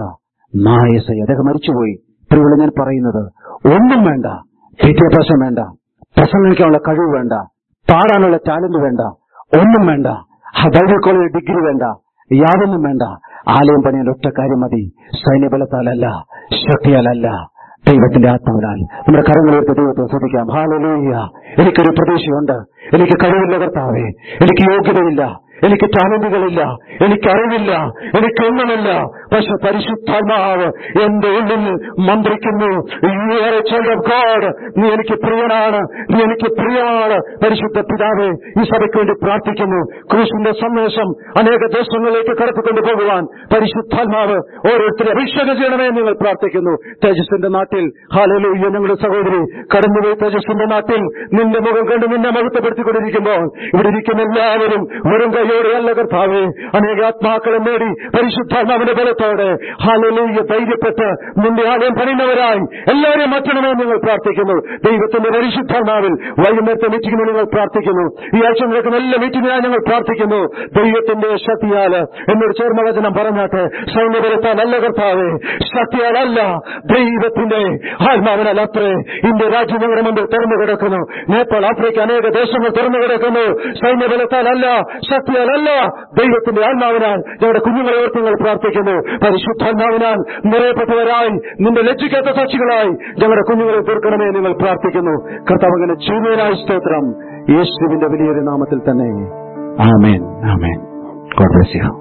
നായസൈ അദ്ദേഹം മരിച്ചുപോയി പ്രിയുള്ള ഞാൻ പറയുന്നത് ഒന്നും വേണ്ട വിദ്യാഭ്യാസം വേണ്ട പ്രസംഗിക്കാനുള്ള കഴിവ് വേണ്ട പാടാനുള്ള ടാലന്റ് വേണ്ട ഒന്നും വേണ്ട ആ ബൈബിൾ കോളേജ് ഡിഗ്രി വേണ്ട യാതൊന്നും വേണ്ട ആലയം പണിയാൻ ഒറ്റ കാര്യം മതി സൈന്യബലത്താലല്ല ശക്തിയാലല്ല ദൈവത്തിന്റെ ആത്മാവിനാൽ നമ്മുടെ കരങ്ങളെടുത്ത് ദൈവത്തെ ശ്രദ്ധിക്കാം ഹാലലൂയ്യ എനിക്കൊരു പ്രതീക്ഷയുണ്ട് എനിക്ക് കഴിവില്ല കർത്താവേ എനിക്ക് യോഗ്യതയില്ല എനിക്ക് ടാലന്റുകളില്ല എനിക്ക് അറിവില്ല എനിക്ക് ഒന്നുമില്ല പക്ഷെ പരിശുദ്ധാത്മാവ് എന്റെ ഉള്ളിൽ മന്ത്രിക്കുന്നു You are a child of God. നീ എനിക്ക് പ്രിയനാണ് നീ എനിക്ക് പ്രിയമാണ് പരിശുദ്ധ പിതാവേ ഈ സഭയ്ക്ക് വേണ്ടി പ്രാർത്ഥിക്കുന്നു ക്രൂശിന്റെ സന്ദേശം അനേക ദേശങ്ങളിലേക്ക് കടത്തിക്കൊണ്ടു പോകുവാൻ പരിശുദ്ധാത്മാവ് ഓരോരുത്തരെ അഭിഷേകം ചെയ്യണമേ എന്ന് നിങ്ങൾ പ്രാർത്ഥിക്കുന്നു തേജസ്സിന്റെ നാട്ടിൽ ഹാലലൂയ്യ ഞങ്ങളുടെ സഹോദരി കടന്നുപോയി തേജസ്സിന്റെ നാട്ടിൽ നിന്റെ മുഖം കണ്ട് നിന്നെ മഹത്വപ്പെടുത്തിക്കൊണ്ടിരിക്കുമ്പോൾ ഇവിടെ ഇരിക്കുന്ന എല്ലാവരും വെറും കൈയോടെയല്ല കർത്താവേ അനേക ആത്മാക്കളെ നേടി പരിശുദ്ധാത്മാവിന്റെ ബലത്തോടെ ഹാലലൂയ്യ ധൈര്യപ്പെട്ട് നിന്റെ ആലയം പണിയുന്നവരായി എല്ലാവരെയും മാറ്റണമേ എന്ന് നിങ്ങൾ പ്രാർത്ഥിക്കുന്നു ദൈവത്തിന്റെ പരിശുദ്ധാത്മാവിൽ വൈകുന്നേരത്തെ മീറ്റിംഗിന് നിങ്ങൾ പ്രാർത്ഥിക്കുന്നു ഈ ആഴ്ച നടക്കുന്ന എല്ലാ മീറ്റിംഗിനായി ഞങ്ങൾ പ്രാർത്ഥിക്കുന്നു ദൈവത്തിന്റെ ശക്തിയാല് എന്നോട് ചേർന്ന വചനം പറഞ്ഞാട്ടെ സൈന്യബലത്താൽ അല്ല കർത്താവേ ശക്തിയാലല്ല ദൈവത്തിന്റെ ആത്മാവിനാൽ അത്രേ ഇന്ത്യ രാജ്യം ഞങ്ങളുടെ മുമ്പിൽ തുറന്നു കിടക്കുന്നു നേപ്പാൾ ആഫ്രിക്ക അനേക ദേശങ്ങൾ തുറന്നു കിടക്കുന്നു സൈന്യബലത്താലല്ല ശക്തിയാലല്ല ദൈവത്തിന്റെ ആത്മാവിനാൽ ഞങ്ങളുടെ കുഞ്ഞുങ്ങളെ ഓർത്ത് ഞങ്ങൾ പ്രാർത്ഥിക്കുന്നു പരിശുദ്ധാത്മാവിനാൽ നിറയപ്പെട്ടവരായി നിന്റെ ലജ്ജിക്കാത്ത സാക്ഷികളായി ഞങ്ങളുടെ കുഞ്ഞുങ്ങളെ തീർക്കണമേ എന്ന് നിങ്ങൾ പ്രാർത്ഥിക്കുന്നു കർത്താവ് അങ്ങനെ ചെയ്യുന്നതിനായ സ്തോത്രം യേശുവിന്റെ വലിയൊരു നാമത്തിൽ തന്നെ ആമേൻ ആമേൻ ഗോഡ് ബ്ലെസ് യു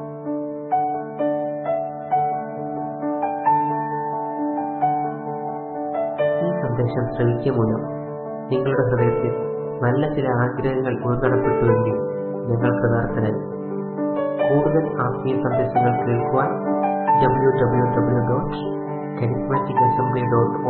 ഈ സന്ദേശം ശ്രവിക്കുക മൂലം നിങ്ങളുടെ ഹൃദയത്തിൽ നല്ല ചില ആഗ്രഹങ്ങൾ ഉൾക്കടപ്പെട്ടുവെങ്കിൽ ഞങ്ങൾ കൃതാർത്ഥനായി കൂടുതൽ ആത്മീയ സന്ദേശങ്ങൾ കേൾക്കുവാൻ W W W dot charismatic assembly dot